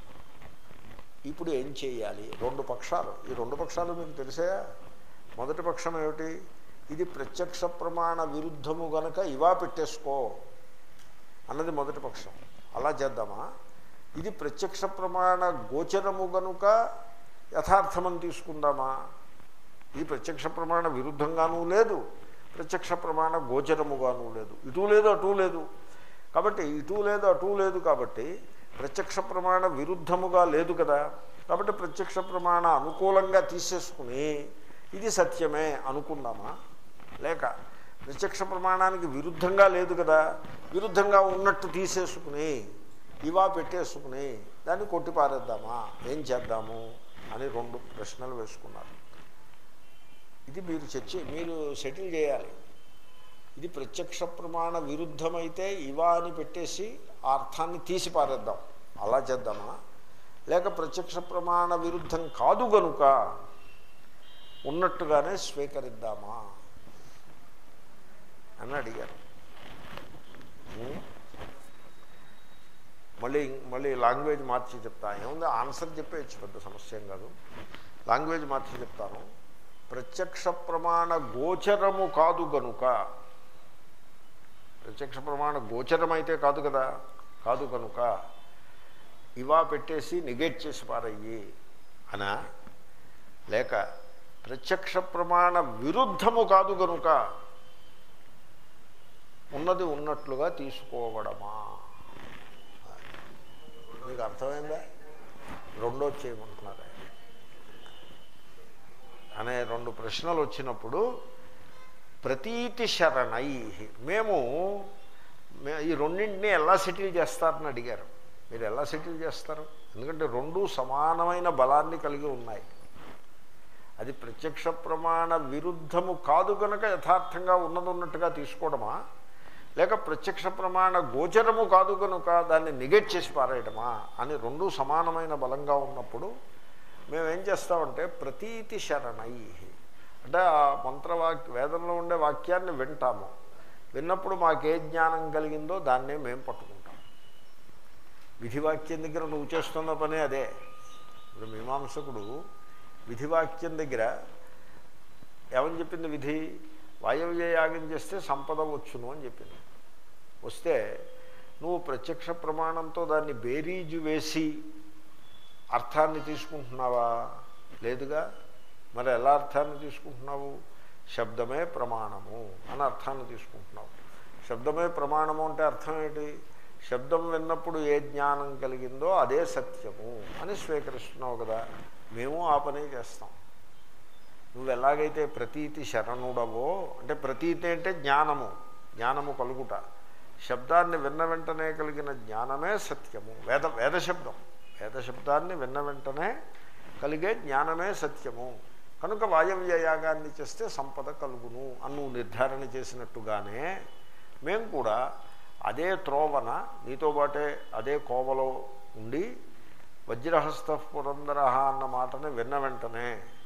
ఇప్పుడు ఏం చేయాలి రెండు పక్షాలు ఈ రెండు పక్షాలు మీకు తెలిసాయా మొదటి పక్షం ఏమిటి ఇది ప్రత్యక్ష ప్రమాణ విరుద్ధము గనక ఇవా పెట్టేసుకో అన్నది మొదటి పక్షం అలా చేద్దామా ఇది ప్రత్యక్ష ప్రమాణ గోచరము గనుక యథార్థమని తీసుకుందామా ఇది ప్రత్యక్ష ప్రమాణ విరుద్ధంగానూ లేదు ప్రత్యక్ష ప్రమాణ గోచరముగానూ లేదు ఇటు లేదు అటు లేదు కాబట్టి ఇటు లేదు అటు లేదు కాబట్టి ప్రత్యక్ష ప్రమాణ విరుద్ధముగా లేదు కదా కాబట్టి ప్రత్యక్ష ప్రమాణ అనుకూలంగా తీసేసుకుని ఇది సత్యమే అనుకుందామా లేక ప్రత్యక్ష ప్రమాణానికి విరుద్ధంగా లేదు కదా విరుద్ధంగా ఉన్నట్టు తీసేసుకుని ఇవా పెట్టేసుకుని దాన్ని కొట్టిపారేద్దామా ఏం చేద్దాము అని రెండు ప్రశ్నలు వేసుకున్నారు ఇది మీరు చర్చ మీరు సెటిల్ చేయాలి ఇది ప్రత్యక్ష ప్రమాణ విరుద్ధమైతే ఇవా అని పెట్టేసి ఆ అర్థాన్ని తీసి పారేద్దాం అలా చేద్దామా లేక ప్రత్యక్ష ప్రమాణ విరుద్ధం కాదు గనుక ఉన్నట్టుగానే స్వీకరిద్దామా అని అడిగారు ఉం? మళ్ళీ మళ్ళీ లాంగ్వేజ్ మార్చి చెప్తా ఏముంది ఆన్సర్ చెప్పేయచ్చు పెద్ద సమస్య ఏం కాదు లాంగ్వేజ్ మార్చి చెప్తాను ప్రత్యక్ష ప్రమాణ గోచరము కాదు గనుక ప్రత్యక్ష ప్రమాణ గోచరమైతే కాదు కదా కాదు కనుక ఇవా పెట్టేసి నెగెట్ చేసి పారయ్యి అనా లేక ప్రత్యక్ష ప్రమాణ విరుద్ధము కాదు గనుక ఉన్నది ఉన్నట్లుగా తీసుకోవడమా మీకు అర్థమైందా రెండో చేయమంటున్నారా అనే రెండు ప్రశ్నలు వచ్చినప్పుడు ప్రతీతి శరణై మేము మే- ఈ రెండింటిని ఎలా సెటిల్ చేస్తారని అడిగారు మీరు ఎలా సెటిల్ చేస్తారు ఎందుకంటే రెండు సమానమైన బలాన్ని కలిగి ఉన్నాయి అది ప్రత్యక్ష ప్రమాణ విరుద్ధము కాదు కనుక యథార్థంగా ఉన్నది ఉన్నట్టుగా తీసుకోవడమా లేక ప్రత్యక్ష ప్రమాణ గోచరము కాదు కనుక దాన్ని నెగెట్ చేసి పారేయడమా అని రెండు సమానమైన బలంగా ఉన్నప్పుడు మేమేం చేస్తామంటే ప్రతీతి శరణై అంటే ఆ మంత్రవాక్య వేదంలో ఉండే వాక్యాన్ని వింటాము విన్నప్పుడు మాకే జ్ఞానం కలిగిందో దాన్నే మేము పట్టుకుంటాం విధివాక్యం దగ్గర నువ్వు చేస్తున్న పనే అదే ఇప్పుడు మీమాంసకుడు విధివాక్యం దగ్గర ఏమని చెప్పింది విధి వాయవ్య యాగం చేస్తే సంపద వచ్చును అని చెప్పింది వస్తే నువ్వు ప్రత్యక్ష ప్రమాణంతో దాన్ని బేరీజు వేసి అర్థాన్ని తీసుకుంటున్నావా లేదుగా మరి ఎలా అర్థాన్ని తీసుకుంటున్నావు శబ్దమే ప్రమాణము అని అర్థాన్ని తీసుకుంటున్నావు శబ్దమే ప్రమాణము అంటే అర్థం ఏంటి శబ్దం విన్నప్పుడు ఏ జ్ఞానం కలిగిందో అదే సత్యము అని స్వీకరిస్తున్నావు కదా మేము ఆ పనే చేస్తాం నువ్వు ఎలాగైతే ప్రతీతి శరణుడవో అంటే ప్రతీతి అంటే జ్ఞానము జ్ఞానము కలుగుట శబ్దాన్ని విన్న వెంటనే కలిగిన జ్ఞానమే సత్యము వేద వేద శబ్దం వేద శబ్దాన్ని విన్న వెంటనే కలిగే జ్ఞానమే సత్యము కనుక వాయవ్య యాగాన్ని చేస్తే సంపద కలుగును అని నువ్వు నిర్ధారణ చేసినట్టుగానే మేము కూడా అదే త్రోవన నీతో పాటే అదే కోవలో ఉండి వజ్రహస్త పురందర అన్న మాటని విన్న వెంటనే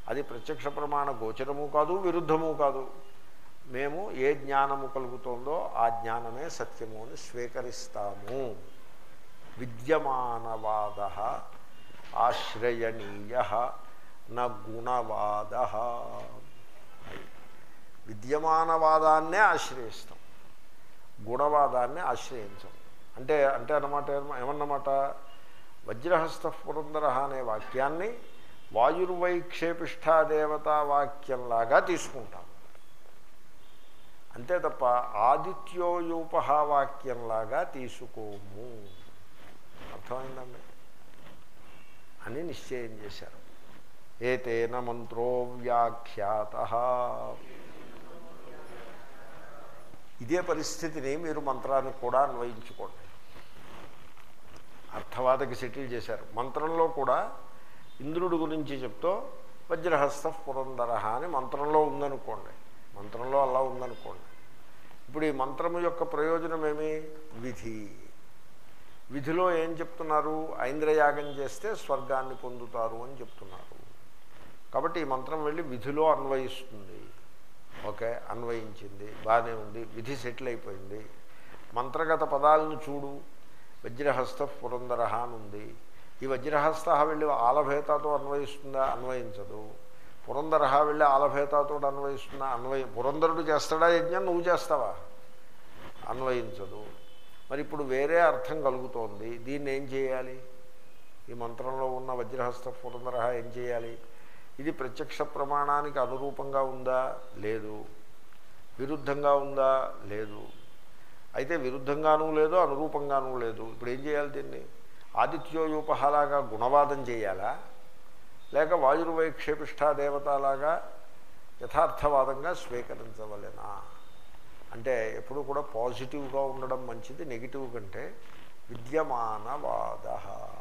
అది ప్రత్యక్ష ప్రమాణ గోచరము కాదు విరుద్ధము కాదు మేము ఏ జ్ఞానము కలుగుతుందో ఆ జ్ఞానమే సత్యము అని స్వీకరిస్తాము విద్యమానవాద ఆశ్రయణీయ న గుణవాద విద్యమానవాదాన్నే ఆశ్రయిస్తాం గుణవాదాన్ని ఆశ్రయించం అంటే అంటే అన్నమాట ఏమ- ఏమన్నమాట వజ్రహస్త పురందర అనే వాక్యాన్ని వాయుర్వైక్షేపిష్టాదేవతా వాక్యంలాగా తీసుకుంటాం అంతే తప్ప ఆదిత్యోయూపహ వాక్యంలాగా తీసుకోము అర్థమైందండి అని నిశ్చయం చేశారు ఏతేన మంత్రో వ్యాఖ్యాత ఇదే పరిస్థితిని మీరు మంత్రానికి కూడా అన్వయించుకోండి అర్థవాదకి సెటిల్ చేశారు మంత్రంలో కూడా ఇంద్రుడి గురించి చెప్తూ వజ్రహస్త పురందర అని మంత్రంలో ఉందనుకోండి మంత్రంలో అలా ఉందనుకోండి ఇప్పుడు ఈ మంత్రము యొక్క ప్రయోజనం ఏమి విధి విధిలో ఏం చెప్తున్నారు ఐంద్రయాగం చేస్తే స్వర్గాన్ని పొందుతారు అని చెప్తున్నారు కాబట్టి ఈ మంత్రం వెళ్ళి విధిలో అన్వయిస్తుంది ఓకే అన్వయించింది బాగానే ఉంది విధి సెటిల్ అయిపోయింది మంత్రగత పదాలను చూడు వజ్రహస్త పురందర అని ఉంది ఈ వజ్రహస్త వెళ్ళి ఆలభేతతో అన్వయిస్తుందా అన్వయించదు పురందర వెళ్ళి ఆలభేతతో అన్వయిస్తుందా అన్వయ పురందరుడు చేస్తాడా యజ్ఞం నువ్వు చేస్తావా అన్వయించదు మరి ఇప్పుడు వేరే అర్థం కలుగుతోంది దీన్ని ఏం చేయాలి ఈ మంత్రంలో ఉన్న వజ్రహస్త పురందర ఏం చేయాలి ఇది ప్రత్యక్ష ప్రమాణానికి అనురూపంగా ఉందా లేదు విరుద్ధంగా ఉందా లేదు అయితే విరుద్ధంగానూ లేదు అనురూపంగానూ లేదు ఇప్పుడు ఏం చేయాలి దీన్ని ఆదిత్యోయూపహలాగా గుణవాదం చేయాలా లేక వాయుర్వైక్షేపిష్టా దేవతలాగా యథార్థవాదంగా స్వీకరించవలెనా అంటే ఎప్పుడు కూడా పాజిటివ్గా ఉండడం మంచిది నెగిటివ్ కంటే విద్యమానవాద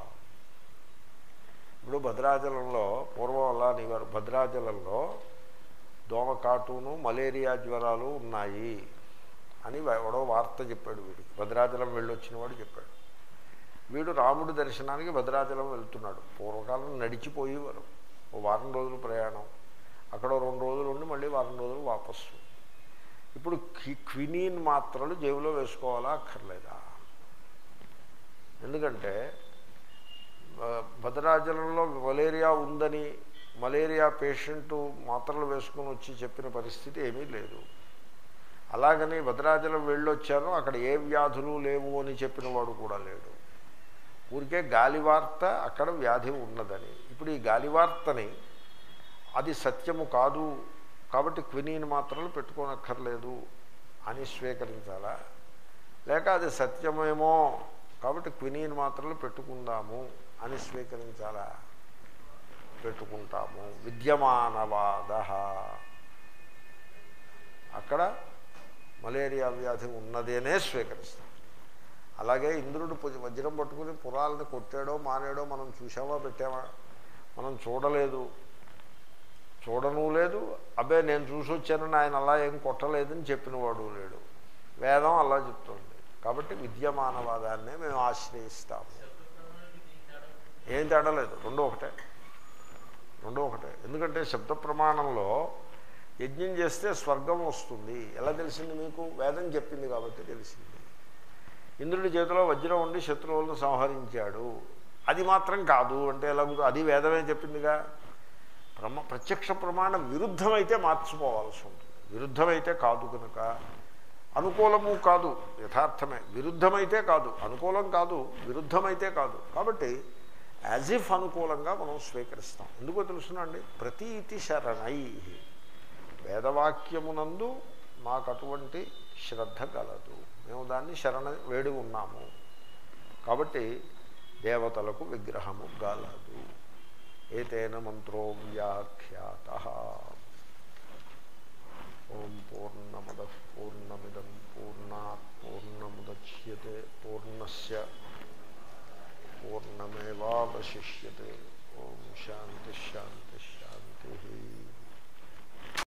ఇప్పుడు భద్రాచలంలో పూర్వం అలా అనేవారు భద్రాచలంలో దోమకాటును మలేరియా జ్వరాలు ఉన్నాయి అని ఎవడో వార్త చెప్పాడు వీడికి భద్రాచలం వెళ్ళొచ్చిన వాడు చెప్పాడు వీడు రాముడి దర్శనానికి భద్రాచలం వెళ్తున్నాడు పూర్వకాలం నడిచిపోయేవారు ఓ వారం రోజులు ప్రయాణం అక్కడ ఓ రెండు రోజులు ఉండి మళ్ళీ వారం రోజులు వాపస్సు ఇప్పుడు క్వి- క్వినీన్ మాత్రలు జేబులో వేసుకోవాలా అక్కర్లేదా ఎందుకంటే ఆ, భద్రాచలంలో మలేరియా ఉందని మలేరియా పేషెంట్ మాత్రలు వేసుకుని వచ్చి చెప్పిన పరిస్థితి ఏమీ లేదు అలాగని భద్రాచలం వెళ్ళొచ్చాను అక్కడ ఏ వ్యాధులు లేవు అని చెప్పిన వాడు కూడా లేడు ఊరికే గాలి వార్త అక్కడ వ్యాధి ఉన్నదని ఇప్పుడు ఈ గాలి వార్తని అది సత్యము కాదు కాబట్టి క్వినీన్ మాత్రలు పెట్టుకోనక్కర్లేదు అని స్వీకరించాలా లేక అది సత్యమేమో కాబట్టి క్వినీన్ మాత్రలు పెట్టుకుందాము అని స్వీకరించాలా పెట్టుకుంటాము విద్యమానవాద అక్కడ మలేరియా వ్యాధి ఉన్నదేనే స్వీకరిస్తాం అలాగే ఇంద్రుడు పు- వజ్రం పట్టుకుని పురాలను కొట్టాడో మానేడో మనం చూసామా పెట్టామా మనం చూడలేదు చూడను లేదు అబ్బే నేను చూసి వచ్చానని ఆయన అలా ఏం కొట్టలేదని చెప్పినవాడు లేడు వేదం అలా చెప్తుంది కాబట్టి విద్యమానవాదాన్నే మేము ఆశ్రయిస్తాము ఏం తేడా లేదు రెండో ఒకటే రెండో ఒకటే ఎందుకంటే శబ్ద ప్రమాణంలో యజ్ఞం చేస్తే స్వర్గం వస్తుంది ఎలా తెలిసింది మీకు వేదం చెప్పింది కాబట్టి తెలిసింది ఇంద్రుడి చేతిలో వజ్రం ఉండి శత్రువులను సంహరించాడు అది మాత్రం కాదు అంటే ఎలా కుదురు- అది వేదమే చెప్పిందిగా ప్రమ ప్రత్యక్ష ప్రమాణం విరుద్ధమైతే మార్చుకోవాల్సి ఉంటుంది విరుద్ధమైతే కాదు కనుక అనుకూలము కాదు యథార్థమే విరుద్ధమైతే కాదు అనుకూలం కాదు విరుద్ధమైతే కాదు కాబట్టి యాజ్ ఇఫ్ అనుకూలంగా మనం స్వీకరిస్తాం ఎందుకో తెలుసునండి ప్రతీతి శరణై వేదవాక్యమునందు మాకు అటువంటి శ్రద్ధ కలదు మేము దాన్ని శరణ వేడి ఉన్నాము కాబట్టి దేవతలకు విగ్రహము గలదు ఏతేన మంత్రో వ్యాఖ్యాత ఓం పూర్ణమద పూర్ణమిదం పూర్ణాత్ పూర్ణముద్యతే పూర్ణస్ పూర్ణమేవాశిష్యతే ఓం శాంతి శాంతి శాంతి